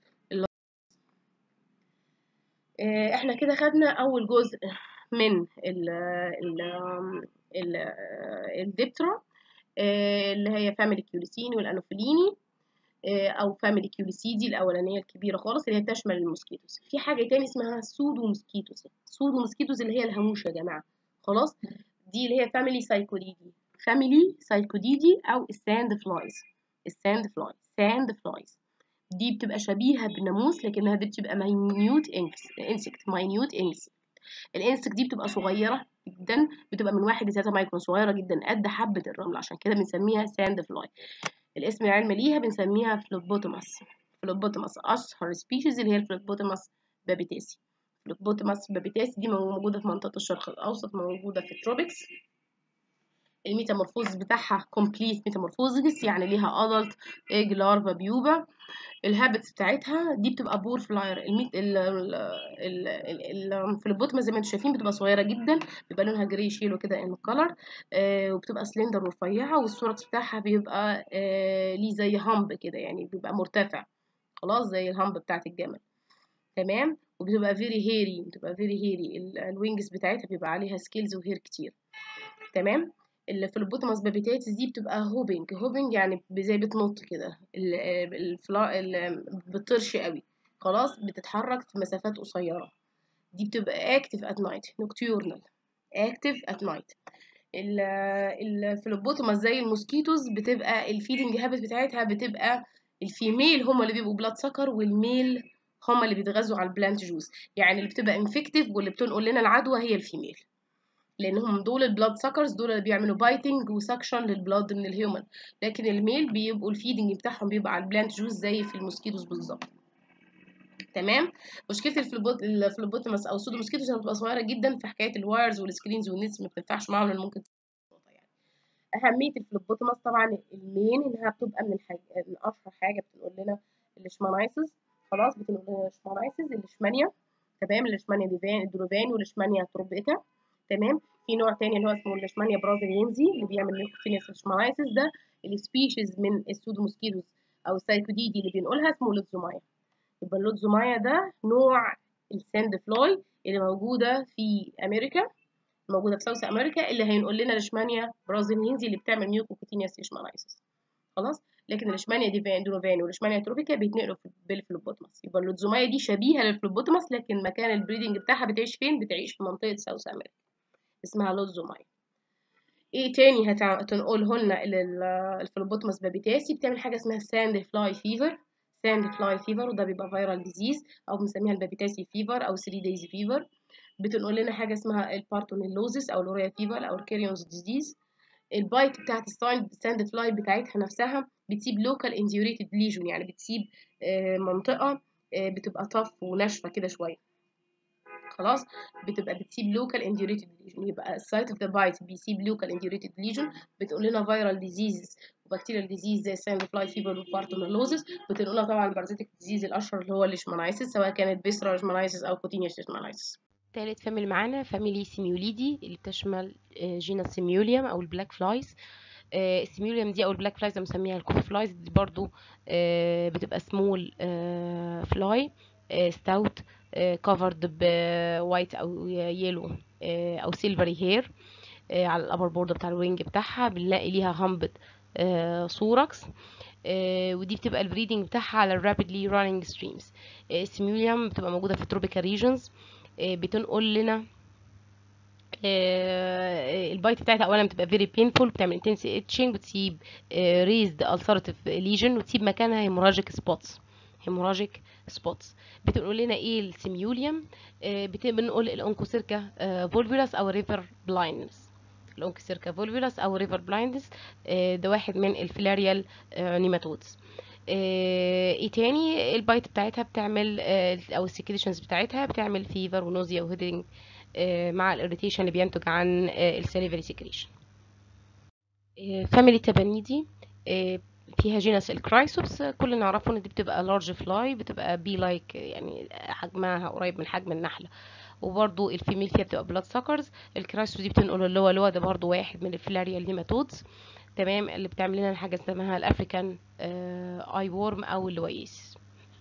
S2: احنا كده خدنا اول جزء من ال ال ال الدبترا اللي هي فاميلي كيوليسيني والانوفيليني او فاميلي كيوليسيدي الاولانيه الكبيره خالص اللي هي بتشمل الموسكيتوس في حاجه تاني اسمها سودو موسكيتوس سودو موسكيتوس اللي هي الهاموش يا جماعه خلاص دي اللي هي فاميلي سايكوديدي فاميلي سايكوديدي او الساند فلايز الساند فلايز ساند فلايز دي بتبقى شبيهة بالناموس لكنها دي بتبقى ماينيوت انسكت ماينيوت انسكت الانسكت دي بتبقى صغيرة جدا بتبقى من واحد لثلاثة مايكرون صغيرة جدا قد حبة الرمل عشان كده بنسميها ساند فلاي الاسم العلمي ليها بنسميها فلوبوتوماس فلوبوتوماس أشهر سبيشيز اللي هي الفلوبوتوماس بابيتاسي فلوبوتوماس بابيتاسي دي موجودة في منطقة الشرق الأوسط موجودة في التروبكس الميتامورفوز بتاعها كومبليت ميتامورفوزس يعني ليها ادلت ايج لارفا بيوبا الهابتس بتاعتها دي بتبقى بور فلاير الميت ال ال ال الفلوبوتما زي ما انتم شايفين بتبقى صغيره جدا بيبقى لونها جري شيلو كده ان كلر آه وبتبقى سلندر ورفيعه والسوركس بتاعها بيبقى آه ليه زي همب كده يعني بيبقى مرتفع خلاص زي الهمب بتاعت الجمل تمام وبتبقى فيري هيري بتبقى فيري هيري الوينجز بتاعتها بيبقى عليها سكيلز وهير كتير تمام اللي في البوتوماس بابيتاتس دي بتبقى هوبنج هوبنج يعني زي بتنط كده الفلا بتطرش قوي خلاص بتتحرك في مسافات قصيره دي بتبقى اكتف ات نايت نوكتيورنال اكتف ات نايت الفلوبوتوماس زي الموسكيتوز بتبقى الفيدنج هابت بتاعتها بتبقى الفيميل هما اللي بيبقوا بلاد سكر والميل هما اللي بيتغذوا على البلانت جوز يعني اللي بتبقى انفكتيف واللي بتنقل لنا العدوى هي الفيميل لانهم دول البلاد سكرز دول اللي بيعملوا بايتنج وسكشن للبلاد من الهيومن لكن الميل بيبقوا الفيدنج بتاعهم بيبقى على البلانت جوز زي في الموسكيتوس بالظبط تمام مشكله الفلوبوت الفلوبوتمس او السودو موسكيتوس انها بتبقى صغيره جدا في حكايه الوايرز والسكرينز والنتس ما بتنفعش معاهم لان ممكن يعني اهميه الفلوبوتمس طبعا المين انها بتبقى من الحاج... من اشهر حاجه بتنقل لنا الاشمانايسيس خلاص بتنقل لنا الاشمانايسيس الاشمانيا تمام الاشمانيا ديفان الدروفان والاشمانيا تروبيتا تمام في نوع تاني اللي هو اسمه الليشمانيا برازيلينزي اللي بيعمل ليوكوفينيس ليشمانايسيس ده السبيشيز من السودو موسكيتوس او السايكوديدي اللي بينقلها اسمه لوتزومايا يبقى اللوتزومايا ده نوع الساند فلاي اللي موجوده في امريكا موجوده في ساوث امريكا اللي هينقل لنا ليشمانيا برازيلينزي اللي بتعمل ميوكوكوتينيس ليشمانايسيس خلاص لكن الليشمانيا ديفان دروفان والليشمانيا تروبيكا بيتنقلوا بالفلوبوتماس يبقى اللوتزومايا دي شبيهه للفلوبوتماس لكن مكان البريدنج بتاعها بتعيش فين بتعيش في منطقه ساوث امريكا اسمها لوزوماي ايه تاني هتنقله لنا الفلوبوتماس بابيتاسي بتعمل حاجه اسمها ساند فلاي فيفر ساند فلاي فيفر وده بيبقى فيرال ديزيز او بنسميها البابيتاسي فيفر او 3 دايز فيفر بتنقل لنا حاجه اسمها البارتونيلوزيس او لوريا فيفر او الكيريونز ديزيز البايت بتاعت الساند فلاي بتاعتها نفسها بتسيب لوكال انديوريتد ليجون يعني بتسيب منطقه بتبقى طف وناشفه كده شويه خلاص بتبقى بتسيب لوكال انديوريتد ليجون يبقى السايت اوف ذا بايت بيسيب لوكال انديوريتد ليجون بتقول لنا فيرال ديزيز وبكتيريال ديزيز زي الساند فلاي فيبر والبارتونيلوزيس بتنقل لنا طبعا البارازيتيك ديزيز الاشهر اللي هو الليشمانايسيس سواء كانت بيسرا ليشمانايسيس او كوتينيوس ليشمانايسيس
S1: تالت فاميلي معانا فاميلي سيميوليدي اللي بتشمل جينس سيميوليوم او البلاك فلايز السيميوليوم دي او البلاك فلايز بنسميها الكوفي فلايز دي برضو بتبقى سمول فلاي ستاوت كفرد بوايت او يلو او سيلفري هير على الابر بورد بتاع الوينج بتاعها بنلاقي ليها همبت سوركس ودي بتبقى البريدنج بتاعها على الرابيدلي رانينج ستريمز السيميوليوم بتبقى موجوده في التروبيكال ريجنز بتنقل لنا البايت بتاعتها اولا بتبقى فيري بينفول بتعمل انتنس اتشنج بتسيب ريزد السرتيف ليجن وتسيب مكانها هيموراجيك سبوتس هيموراجيك سبوتس بتنقل لنا ايه السيميوليوم بنقول الانكوسيركا فولفيلاس او ريفر بلايندنس الانكوسيركا فولفيلاس او ريفر بلايندنس ده واحد من الفيلاريال نيماتودز ايه تاني البايت بتاعتها بتعمل او السكريشنز بتاعتها بتعمل فيفر ونوزيا وهيدنج مع الاريتيشن اللي بينتج عن السليفري سكريشن فاميلي تابانيدي فيها جينس الكرايسوبس كلنا نعرفه ان دي بتبقى لارج فلاي بتبقى بي لايك يعني حجمها قريب من حجم النحله وبرضو الفيميل فيها بتبقى بلاد سكرز الكرايسوبس دي بتنقل اللوا لوا ده برضو واحد من الفلاريال نيماتودز تمام اللي بتعمل لنا حاجه اسمها الافريكان اي وورم او اللويس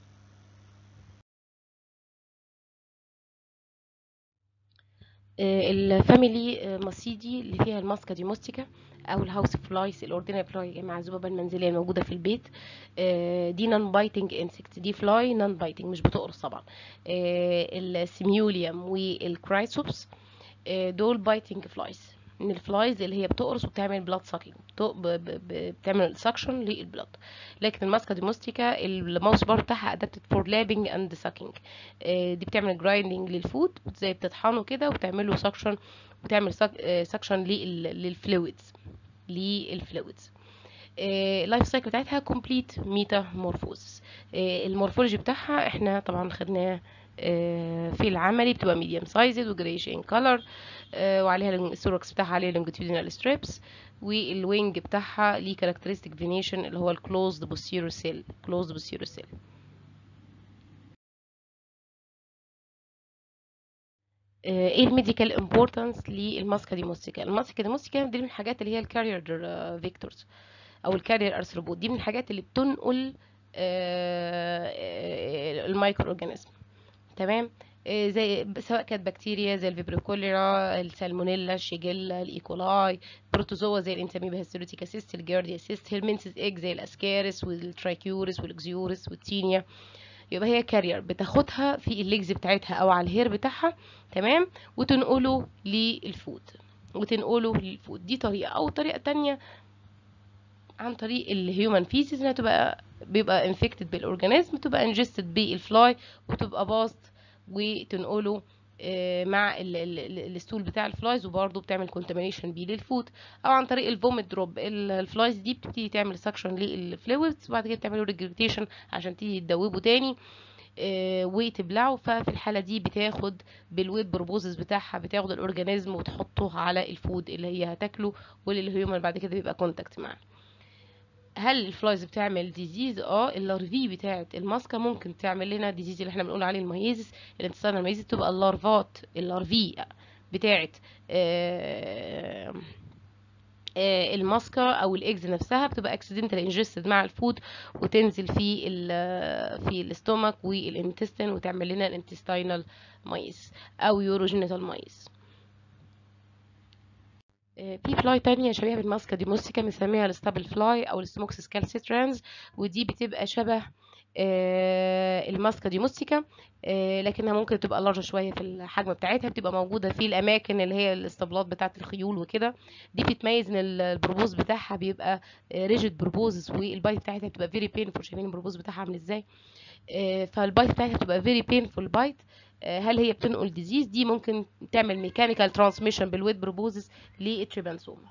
S1: الفاميلي ماسيدي اللي فيها الماسكا ديموستيكا او الهاوس فلايز الاوردينري فلاي يا جماعه الذبابه المنزليه الموجوده في البيت دي نون بايتنج انسكت دي فلاي نون بايتنج مش بتقرص طبعا السيميوليوم والكرايسوبس دول بايتنج فلايز من الفلايز اللي هي بتقرص وبتعمل بلاد ساكينج بتعمل سكشن للبلاد لكن الماسكا ديموستيكا الماوس بار بتاعها ادابتد فور لابنج اند ساكينج دي بتعمل جرايندنج للفود زي بتطحنه كده وبتعمل له سكشن وتعمل سكشن للفلويدز للفلويدز اللايف سايكل بتاعتها كومبليت ميتامورفوزس المورفولوجي بتاعها احنا طبعا خدناه في العملي بتبقى ميديوم سايزد وجريش ان كلر وعليها السوركس بتاعها عليه لونجيتودينال ستريبس والوينج بتاعها ليه كاركترستيك فينيشن اللي هو الكلوزد بوستيرو سيل كلوزد بوستيرو سيل ايه الميديكال امبورتانس للماسكا ديموستيكا الماسكا ديموستيكا دي من الحاجات اللي هي الكارير فيكتورز او الكارير ارثروبود دي من الحاجات اللي بتنقل المايكرو اورجانيزم تمام زي سواء كانت بكتيريا زي الفيبريكوليرا السالمونيلا الشيجيلا الايكولاي بروتوزوا زي الانتاميبا هيستيروتيكا سيست الجارديا سيست هيلمنسيس ايج زي الاسكارس والترايكيورس والاكزيورس والتينيا يبقى هي كارير بتاخدها في الليجز بتاعتها او على الهير بتاعها تمام وتنقله للفود وتنقله للفود دي طريقه او طريقه تانية عن طريق الهيومن فيسز انها تبقى بيبقى انفكتد بالاورجانيزم تبقى انجستد بالفلاي وتبقى باست وتنقله مع الستول بتاع الفلايز وبرضه بتعمل كونتامينيشن بيه للفود او عن طريق الفوميت دروب الفلايز دي بتبتدي تعمل سكشن للفلويدز وبعد كده بتعمل ريجريتيشن عشان تيجي تدوبه تاني وتبلعه ففي الحالة دي بتاخد بالويب بروبوزس بتاعها بتاخد الاورجانيزم وتحطه على الفود اللي هي هتاكله واللي الهيومن بعد كده بيبقى كونتاكت معاه هل الفلايز بتعمل ديزيز اه اللارفي بتاعه الماسكه ممكن تعمل لنا ديزيز اللي احنا بنقول عليه الميزس الانتصار الميزس تبقى اللارفات اللارفي بتاعه آه آه الماسكه او الايجز نفسها بتبقى اكسيدنتال انجستد مع الفود وتنزل في ال في الاستومك والانتستين وتعمل لنا الانتستينال مايز او يوروجينيتال مايز آه، في فلاي تانية شبيهة بالماسكا ديموسيكا بنسميها الستابل فلاي أو السموكسس كالسيترانز ودي بتبقى شبه آه، الماسكا ديموسيكا آه، لكنها ممكن تبقى لارجة شوية في الحجم بتاعتها بتبقى موجودة في الأماكن اللي هي الاسطبلات بتاعة الخيول وكده دي بتتميز إن ال- البروبوز بتاعها بيبقى ريجيد بروبوز والبايت بتاعتها بتبقى فيري بينفول شايفين البروبوز بتاعها عامل ازاي آه، فالبايت بتاعتها بتبقى فيري بينفول بايت هل هي بتنقل ديزيز دي ممكن تعمل ميكانيكال ترانسميشن بالويت بروبوزس للتريبانسوما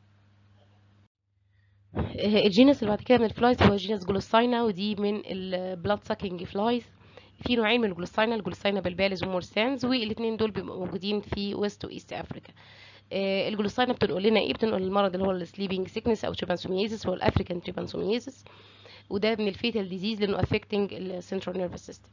S1: الجينس اللي بعد كده من الفلايز هو جينس جلوساينا ودي من البلاد ساكينج فلايز في نوعين من الجلوساينا الجلوساينا بالبالز ومورسانز والاثنين دول بيبقوا موجودين في ويست وايست افريكا آه، الجلوساينا بتنقل لنا ايه بتنقل المرض اللي هو السليبنج سيكنس او تريبانسوميازيس هو الافريكان تريبانسوميازيس وده من الفيتال ديزيز لانه افكتنج السنترال نيرفس سيستم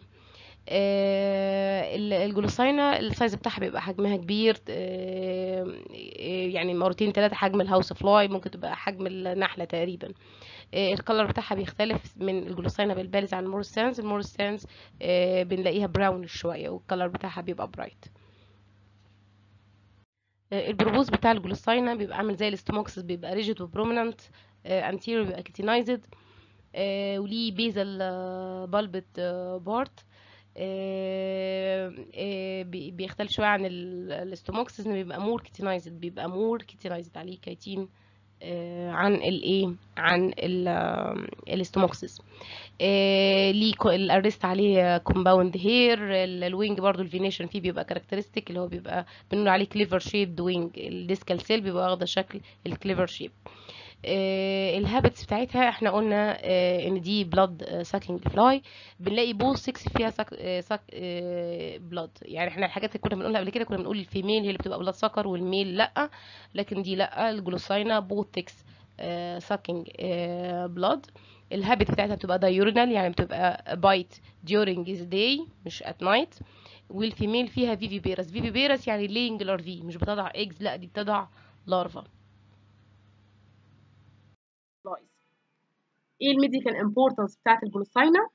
S1: الجلوساينا السايز بتاعها بيبقى حجمها كبير آه، آه، يعني مرتين ثلاثة حجم الهاوس فلاي ممكن تبقى حجم النحلة تقريبا آه، الكلر بتاعها بيختلف من الجلوساينا بالبارز عن المورستانز المورستانز آه، بنلاقيها براون شوية والكلر بتاعها بيبقى برايت البروبوز بتاع الجلوساينا بيبقى عامل زي الاستموكسس بيبقى ريجيد وبروميننت انتيريور بيبقى كيتينايزد وليه بيزل بالبت بارت بيختلف شويه عن الاستوموكسس انه بيبقى مور كيتينايزد بيبقى مور كيتينايزد عليه كيتين آه، عن الايه عن الاستوموكسس ليه كو- الارست عليه كومباوند هير الوينج برضو الفينيشن فيه بيبقى كاركترستيك اللي هو بيبقى بنقول عليه كليفر شيبد وينج الديسكال سيل بيبقى واخده شكل الكليفر شيب الهابتس بتاعتها احنا قلنا آه، ان دي بلاد ساكينج فلاي بنلاقي بوث 6 فيها ساك ساك بلاد يعني احنا الحاجات اللي كنا بنقولها قبل كده كنا بنقول الفيميل هي اللي بتبقى بلاد سكر والميل لا لكن دي لا الجلوساينا بوث 6 ساكينج بلاد الهابت بتاعتها بتبقى دايورينال يعني بتبقى بايت during the day مش at night والفيميل فيها فيفي بيرس فيفي بيرس يعني laying larvae مش بتضع eggs لا دي بتضع لارفا
S2: فلايز ايه الميديكال امبورتنس بتاعت الجلوساينا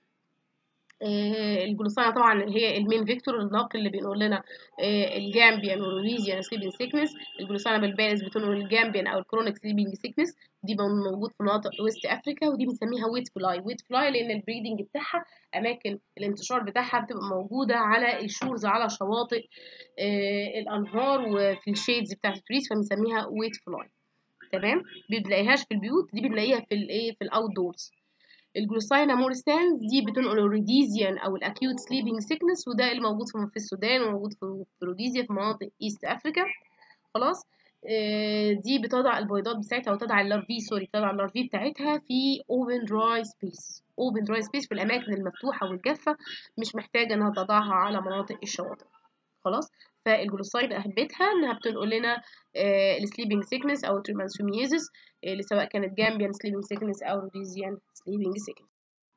S2: آه، الجلوساينا طبعا هي المين فيكتور الناقل اللي بينقل لنا آه، الجامبيان والريزيان سليبنج سيكنس الجلوساينا بالبارز بتنقل الجامبيان او الكرونيك سليبنج سيكنس دي موجود في مناطق ويست افريكا ودي بنسميها ويت فلاي ويت فلاي لان البريدنج بتاعها اماكن الانتشار بتاعها بتبقى موجوده على الشورز على شواطئ آه، الانهار وفي الشيدز بتاعت التريس فبنسميها ويت فلاي تمام بنلاقيهاش في البيوت دي بنلاقيها في الايه في الاوت دورز الجلوساينا مورستانز دي بتنقل الريديزيان او الاكيوت سليبنج سيكنس وده اللي موجود في في السودان وموجود في في روديزيا في مناطق ايست افريكا خلاص آه، دي بتضع البيضات بتاعتها وتضع اللارفي سوري بتضع اللارفي بتاعتها في اوبن دراي سبيس اوبن دراي سبيس في الاماكن المفتوحه والجافه مش محتاجه انها تضعها على مناطق الشواطئ خلاص فالجلوسايد اهميتها انها بتنقل لنا السليبنج سيكنس او التريمانسوميزيس اللي سواء كانت جامبيان سليبنج سيكنس او روديزيان سليبنج سيكنس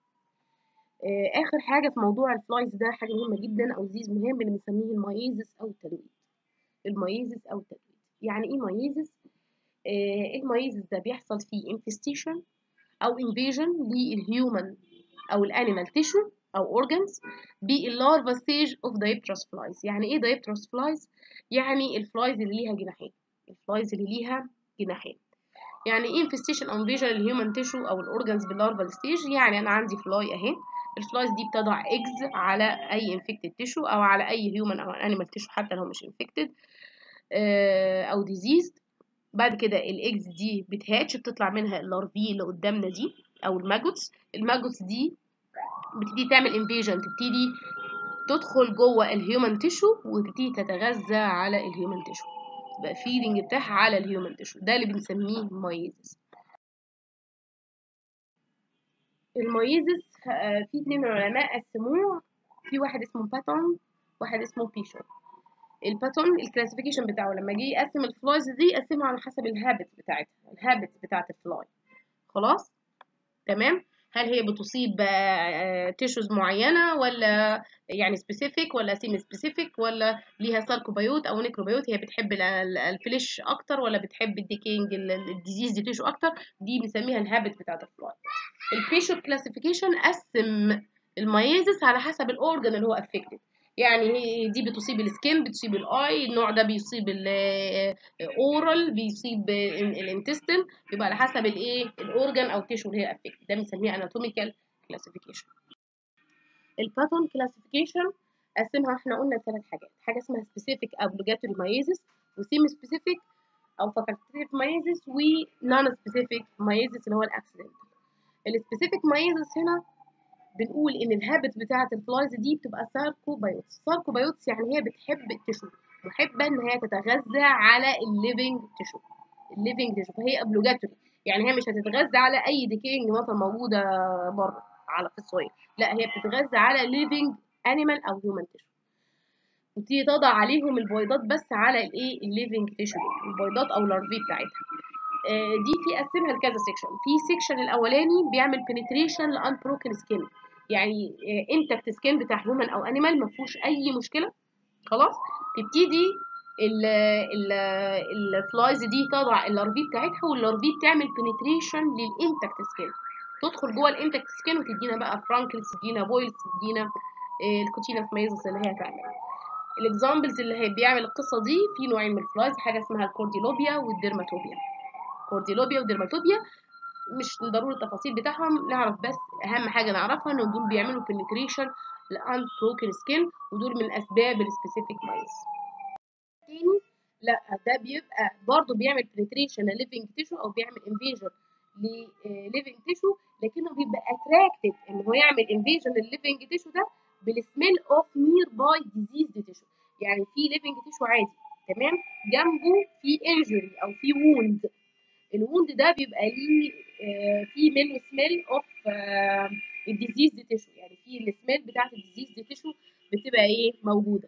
S2: اخر حاجه في موضوع الفلايز ده حاجه مهمه جدا او ديزيز مهم اللي بنسميه المايزس او التلويد المايزس او التلويد يعني ايه مايزس آه المايزس ده بيحصل فيه انفستيشن او انفيجن للهيومن او الانيمال تيشو او اورجانز باللارفا ستيج اوف دايبتروس فلايز يعني ايه دايبتروس فلايز يعني الفلايز اللي ليها جناحين الفلايز اللي ليها جناحين يعني ايه انفستيشن او انفيجن للهيومن تيشو او الاورجانز باللارفا ستيج يعني انا عندي فلاي اهي الفلايز دي بتضع ايجز على اي انفكتد تيشو او على اي هيومن او انيمال تيشو حتى لو مش انفكتد او ديزيزد بعد كده الايجز دي بتهاتش بتطلع منها اللارفي اللي قدامنا دي او الماجوتس الماجوتس دي بتبتدي تعمل انفيجن تبتدي تدخل جوه الهيومن تيشو وتبتدي تتغذى على الهيومن تيشو تبقى فيدنج بتاعها على الهيومن تيشو ده اللي بنسميه مايزس المايزس في اتنين علماء قسموه في واحد اسمه باتون واحد اسمه بيشو الباتون الكلاسيفيكيشن بتاعه لما جه يقسم الفلايز دي يقسمها على حسب الهابت بتاعتها الهابت بتاعت الفلاي خلاص تمام هل هي بتصيب تيشوز معينة ولا يعني سبيسيفيك ولا سيمي سبيسيفيك ولا ليها ساركوبيوت او نيكروبيوت هي بتحب الفليش اكتر ولا بتحب الديكينج الديزيز دي تيشو اكتر دي بنسميها الهابت بتاعت الفلاي البيشو كلاسيفيكيشن قسم المايزس على حسب الاورجن اللي هو افكتد يعني هي دي بتصيب السكين بتصيب الاي النوع ده بيصيب الاورال بيصيب الانتستين بيبقى على حسب الايه الاورجان او التيشو اللي هي افكت ده بنسميه اناتوميكال كلاسيفيكيشن الباثون كلاسيفيكيشن قسمها احنا قلنا ثلاث حاجات حاجه اسمها سبيسيفيك obligatory مايزس وسيمي سبيسيفيك او فاكولتيف مايزس ونون سبيسيفيك مايزس اللي هو الاكسيدنت السبيسيفيك مايزس هنا بنقول ان الهابت بتاعه الفلايز دي بتبقى ساركوبايوتس ساركوبايوتس يعني هي بتحب التشو محبه ان هي تتغذى على الليفنج تشو الليفنج تشو فهي ابلوجاتوري يعني هي مش هتتغذى على اي ديكينج مثلا موجوده بره على في السويل لا هي بتتغذى على ليفنج انيمال او هيومن تشو وتيجي تضع عليهم البيضات بس على الايه الليفنج تيشو البيضات او الارفي بتاعتها آه دي في قسمها لكذا سيكشن في سيكشن الاولاني بيعمل بنتريشن لانبروكن سكين يعني آه انتكت سكين بتاع هيومن او انيمال ما فيهوش اي مشكله خلاص تبتدي ال ال الفلايز دي تضع الارفي بتاعتها والارفي بتعمل بنتريشن للانتكت سكين تدخل جوه الانتكت سكين وتدينا بقى فرانكلز تدينا بويلز تدينا آه الكوتينا مايزس اللي هي هتعملها الاكزامبلز اللي هي بيعمل القصه دي في نوعين من الفلايز حاجه اسمها الكورديلوبيا والديرماتوبيا كورديلوبيا وديرماتوبيا مش ضروري التفاصيل بتاعهم نعرف بس اهم حاجه نعرفها ان دول بيعملوا بنتريشن لان بروكن سكين ودول من اسباب السبيسيفيك مايز تاني لا ده بيبقى برضه بيعمل بنتريشن لليفنج تيشو او بيعمل انفيجن لليفنج تيشو لكنه بيبقى اتراكتد ان هو يعمل انفيجن للليفنج تيشو ده بالسميل اوف نير باي ديزيز تيشو يعني في ليفنج تيشو عادي تمام جنبه في انجري او في ووند الووند ده بيبقى ليه آه في منه سميل اوف آه الديزيز تيشو يعني في السميل بتاعت الديزيز تيشو بتبقى ايه موجوده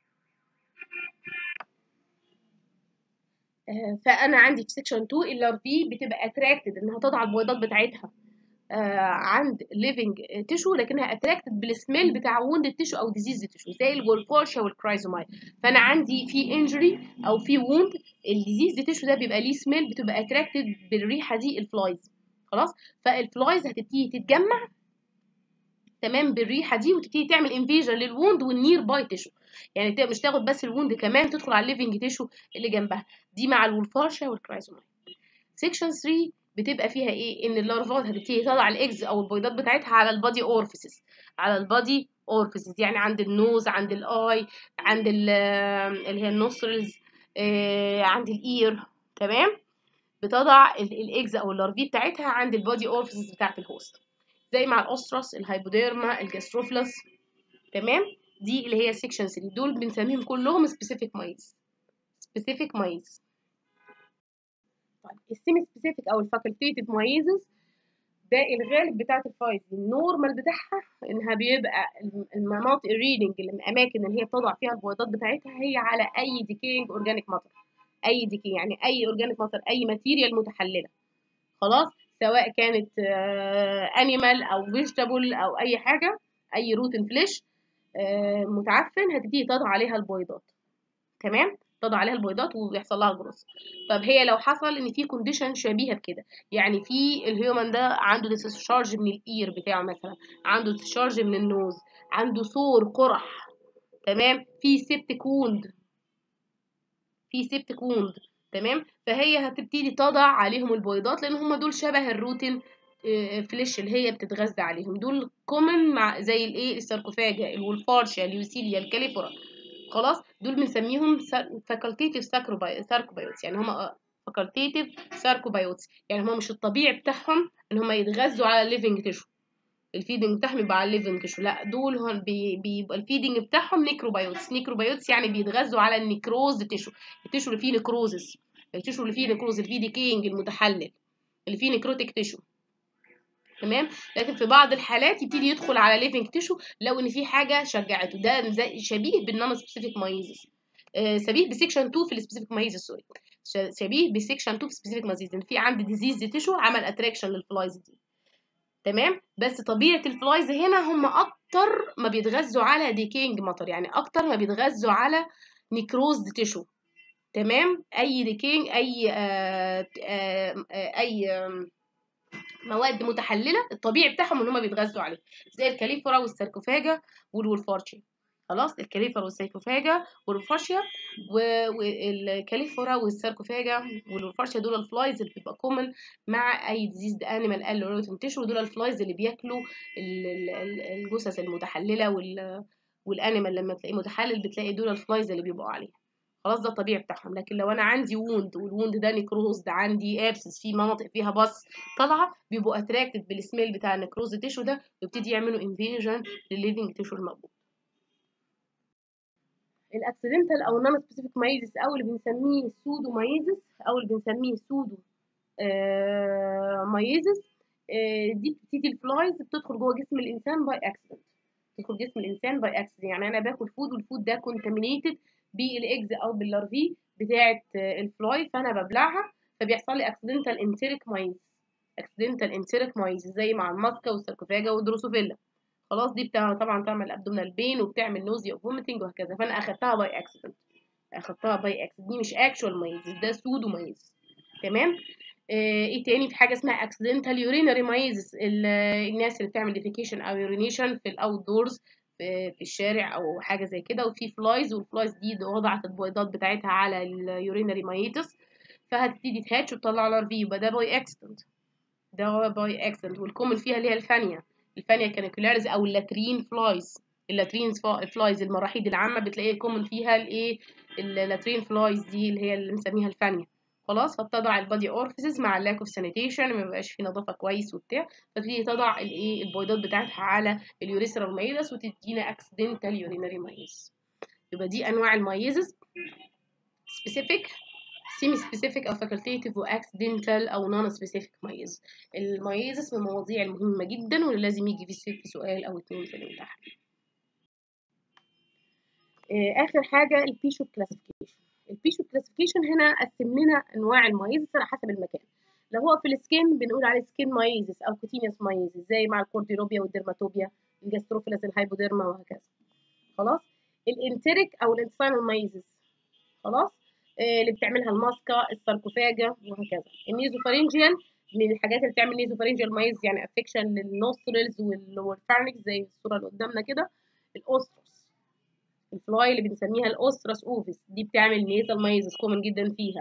S2: آه فانا عندي في سيكشن 2 الار في بتبقى اتراكتد انها تضع البويضات بتاعتها آه عند ليفنج تيشو لكنها اتراكتد بالسميل بتاع ووند تيشو او ديزيز تيشو زي الجولفورشا والكرايزوماي فانا عندي في انجري او في ووند الديزيز تيشو ده بيبقى ليه سميل بتبقى اتراكتد بالريحه دي الفلايز خلاص فالفلايز هتبتدي تتجمع تمام بالريحه دي وتبتدي تعمل انفيجن للووند والنير باي تيشو يعني مش تاخد بس الووند كمان تدخل على الليفنج تيشو اللي جنبها دي مع الولفارشا والكرايزوماي سيكشن 3 بتبقى فيها ايه ان اللارفات هتبتدي تطلع الاكز او البيضات بتاعتها على البادي اورفيسز على البادي اورفيسز يعني عند النوز عند الاي عند اللي هي النوسترلز آه عند الاير تمام بتضع الاكز او اللارفي بتاعتها عند البادي اورفيسز بتاعت الهوست زي مع الاوسترس الهايبوديرما الجاستروفلس تمام دي اللي هي سيكشن 3 دول بنسميهم كلهم سبيسيفيك مايز سبيسيفيك مايز طيب السيمي سبيسيفيك او الفاكولتيتيف مايزز ده الغالب بتاعت الفايز النورمال بتاعها انها بيبقى المناطق الريدنج الاماكن اللي هي بتضع فيها البويضات بتاعتها هي على اي ديكينج اورجانيك ماتر اي ديكي يعني اي اورجانيك ماتر اي ماتيريال متحلله خلاص سواء كانت انيمال او فيجيتابل او اي حاجه اي روتن فليش متعفن هتبتدي تضع عليها البويضات تمام تضع عليها البيضات ويحصل لها جروث طب هي لو حصل ان في كونديشن شبيهه بكده يعني في الهيومن ده عنده ديسشارج من الاير بتاعه مثلا عنده ديسشارج من النوز عنده سور قرح تمام في سيبتك ووند في سيبتك ووند تمام فهي هتبتدي تضع عليهم البيضات لان هم دول شبه الروتين فليش اللي هي بتتغذى عليهم دول كومن مع زي الايه الساركوفاجا الولفارشيا اليوسيليا الكاليفورا خلاص دول بنسميهم فاكولتيتيف ساركوبايوتس يعني هما فاكولتيتيف ساركوبايوتس يعني هما مش الطبيعي بتاعهم ان هما يتغذوا على الليفنج تيشو الفيدنج بتاعهم يبقى على الليفنج تيشو لا دول هون بي بيبقى الفيدنج بتاعهم نيكروبايوتس نيكروبايوتس يعني بيتغذوا على النيكروز تيشو التيشو اللي فيه نيكروزس التيشو اللي فيه نيكروز اللي فيه ديكينج المتحلل اللي فيه نيكروتيك تيشو تمام لكن في بعض الحالات يبتدي يدخل على ليفنج تيشو لو ان في حاجه شجعته ده زي شبيه بالنون سبيسيفيك مايزس آه شبيه بسيكشن 2 في السبيسيفيك مايزس سوري شبيه بسيكشن 2 في السبيسيفيك مايزس ان في عندي ديزيز تيشو عمل اتراكشن للفلايز دي تمام بس طبيعه الفلايز هنا هم اكتر ما بيتغذوا على ديكينج ماتر يعني اكتر ما بيتغذوا على نيكروز تيشو تمام اي ديكينج اي آه آه اي آه مواد متحلله الطبيعي بتاعهم ان هم بيتغذوا عليه زي الكاليفورا والساركوفاجا والولفارشي خلاص الكاليفر والسيكوفاجا والفاشيا والكاليفورا والساركوفاجا والفاشيا دول الفلايز اللي بيبقى كومن مع اي ديزيز انيمال قال روتين تيشو دول الفلايز اللي بياكلوا الجثث المتحلله وال والانيمال لما تلاقيه متحلل بتلاقي دول الفلايز اللي بيبقوا عليه خلاص ده الطبيعي بتاعهم لكن لو انا عندي ووند والووند ده نيكروز ده عندي ابسس في مناطق فيها بص طالعه بيبقوا اتراكتد بالسميل بتاع النيكروز تيشو ده ويبتدي يعملوا انفيجن للليفنج تيشو الموجود الاكسيدنتال او نون سبيسيفيك مايزس او اللي بنسميه سودو مايزس او اللي بنسميه سودو آه مايزس آه دي بتبتدي الفلايز بتدخل جوه جسم الانسان باي اكسيدنت تدخل جسم الانسان باي اكسيدنت يعني انا باكل فود والفود ده كونتامينيتد بالاكز او باللارفي بتاعه الفلاي فانا ببلعها فبيحصل لي اكسيدنتال انتريك مايز اكسيدنتال انتريك مايز زي مع الماسكا والساركوفاجا والدروسوفيلا خلاص دي بتاع طبعا تعمل ابدومينال بين وبتعمل نوزيا وفوميتنج وهكذا فانا اخدتها باي اكسيدنت اخدتها باي اكسيدنت دي مش اكشوال مايز ده سودو مايز تمام آه ايه تاني في حاجه اسمها اكسيدنتال يورينري مايز الناس اللي بتعمل ديفيكيشن او يورينيشن في الاوت دورز في الشارع او حاجه زي كده وفي فلايز والفلايز دي وضعت البويضات بتاعتها على اليورينري مايتس فهتبتدي تهاتش وتطلع لارفي يبقى ده باي اكسيدنت ده باي اكسيدنت والكومن فيها اللي هي الفانيا الفانيا كانيكولاريز او اللاترين فلايز اللاترين فلايز المراحيض العامه بتلاقي كومن فيها الايه اللاترين فلايز دي اللي هي اللي بنسميها الفانيا خلاص فبتضع البادي اورفيسز مع اللاك اوف سانيتيشن ما بيبقاش فيه نظافه كويس وبتاع فتبتدي تضع الايه البويضات بتاعتها على اليوريثرال مايلس وتدينا اكسيدنتال يورينري مايز يبقى دي انواع المايزز سبيسيفيك سيمي سبيسيفيك او فاكولتيتيف واكسيدنتال او نون سبيسيفيك مايز المايزز من المواضيع المهمه جدا واللي لازم يجي في سؤال او اتنين في الامتحان اخر حاجه البيشو كلاسيفيكيشن البيشو كلاسيفيكيشن هنا قسم لنا انواع المايزس على حسب المكان لو هو في السكين بنقول عليه سكين مايزس او كوتينيوس مايزس زي مع الكورديروبيا والديرماتوبيا الجاستروفيلاس الهايبوديرما وهكذا خلاص الانتريك او الانتساينال مايزس خلاص آه اللي بتعملها الماسكا الساركوفاجا وهكذا النيزوفارينجيال من الحاجات اللي بتعمل نيزوفارينجيال مايز يعني افكشن للنوسترلز والفارنكس زي الصوره اللي قدامنا كده الاوستروس الفلاي اللي بنسميها الاوسترس اوفيس دي بتعمل نيزل مايزس كومن جدا فيها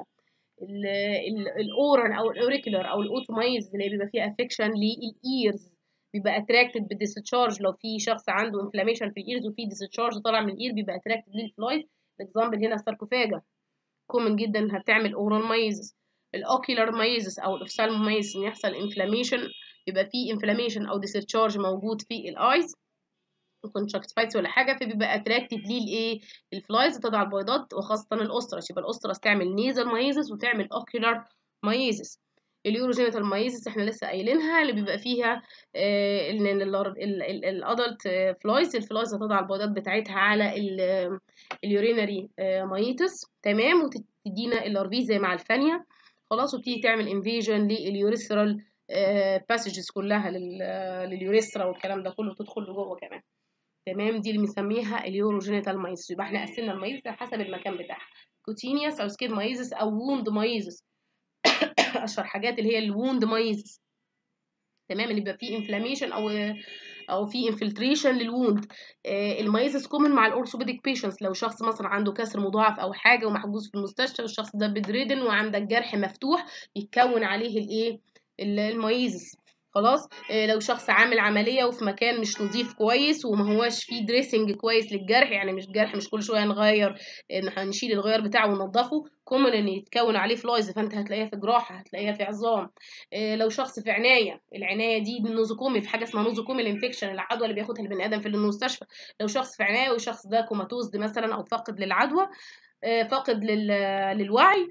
S2: الاورال او الاوريكولار او الاوتومايز اللي بيبقى فيها افكشن للايرز بيبقى اتراكتد بالديسشارج لو في شخص عنده انفلاميشن في الايرز وفي ديسشارج طالع من الاير بيبقى اتراكتد للفلاي الاكزامبل هنا الساركوفاجا كومن جدا هتعمل اورال مايزس الاوكيولار مايزس او الاوفسالمو مايزس ان يحصل انفلاميشن يبقى في انفلاميشن او ديسشارج موجود في الايز كونجكتيفايتس ولا حاجه فبيبقى اتراكتد ليه الايه الفلايز تضع البيضات وخاصه الاوسترس يبقى الاوسترس تعمل نيزل مايزس وتعمل اوكيولار مايزس اليوروجينيتال مايزس احنا لسه قايلينها اللي بيبقى فيها ان الادلت فلايز الفلايز هتضع البيضات بتاعتها على اليورينري مايتس تمام وتدينا اللارفي زي مع الفانيا خلاص وبتيجي تعمل انفيجن لليوريثرال باسجز كلها لليوريثرا والكلام ده كله تدخل لجوه كمان تمام دي اللي بنسميها اليوروجينيتال مايزس يبقى احنا قسمنا المايزس على حسب المكان بتاعها كوتينيوس او سكيد مايزس او ووند مايزس اشهر حاجات اللي هي الووند مايزس تمام اللي بيبقى فيه انفلاميشن او او في انفلتريشن للووند آه المايزس كومن مع الاورثوبيديك بيشنتس لو شخص مثلا عنده كسر مضاعف او حاجه ومحجوز في المستشفى والشخص ده بدريدن وعندك جرح مفتوح يتكون عليه الايه المايزس خلاص إيه لو شخص عامل عمليه وفي مكان مش نظيف كويس وما هواش فيه دريسنج كويس للجرح يعني مش جرح مش كل شويه نغير ان هنشيل الغيار بتاعه وننضفه كومن ان يتكون عليه فلايز فانت هتلاقيها في جراحه هتلاقيها في عظام إيه لو شخص في عنايه العنايه دي نوزوكومي في حاجه اسمها نوزوكومي انفكشن العدوى اللي بياخدها البني ادم في المستشفى لو شخص في عنايه والشخص ده كوماتوز مثلا او فاقد للعدوى فاقد للوعي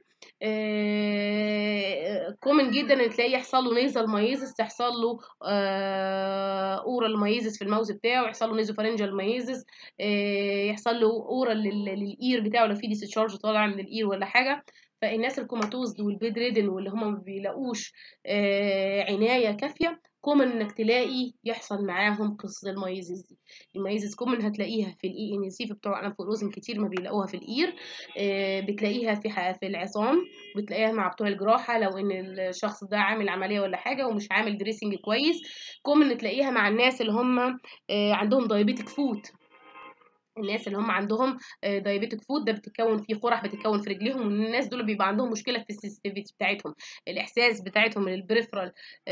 S2: كومن جدا ان تلاقيه يحصل له نيزل مايزس تحصل له اورال مايزس في الماوس بتاعه يحصل له نيزوفارنجال مايزس يحصل له اورال للاير بتاعه لو في ديسشارج طالع من الاير ولا حاجه فالناس الكوماتوز والبيد ريدن واللي هم ما بيلاقوش عنايه كافيه كومن انك تلاقي يحصل معاهم قصه المايزز دي المايزز كومن هتلاقيها في الاي ان سي في بتوع انف والاذن كتير ما بيلاقوها في الاير آه بتلاقيها في في العظام بتلاقيها مع بتوع الجراحه لو ان الشخص ده عامل عمليه ولا حاجه ومش عامل دريسنج كويس كومن تلاقيها مع الناس اللي هم آه عندهم دايابيتك فوت الناس اللي هم عندهم دايابيتك فود ده بتتكون فيه قرح بتتكون في رجليهم والناس دول بيبقى عندهم مشكله في السنسيتيفيتي بتاعتهم الاحساس بتاعتهم للبريفرال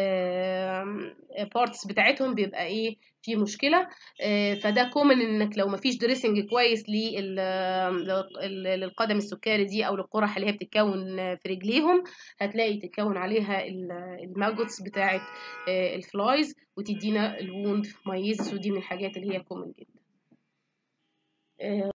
S2: بارتس بتاعتهم بيبقى ايه في مشكله آه، فده كومن انك لو مفيش دريسنج كويس لل- لل- للقدم السكري دي او للقرح اللي هي بتتكون في رجليهم هتلاقي تتكون عليها ال- الماجوتس بتاعت آه، الفلايز وتدينا الووند مايزس ودي من الحاجات اللي هي كومن جدا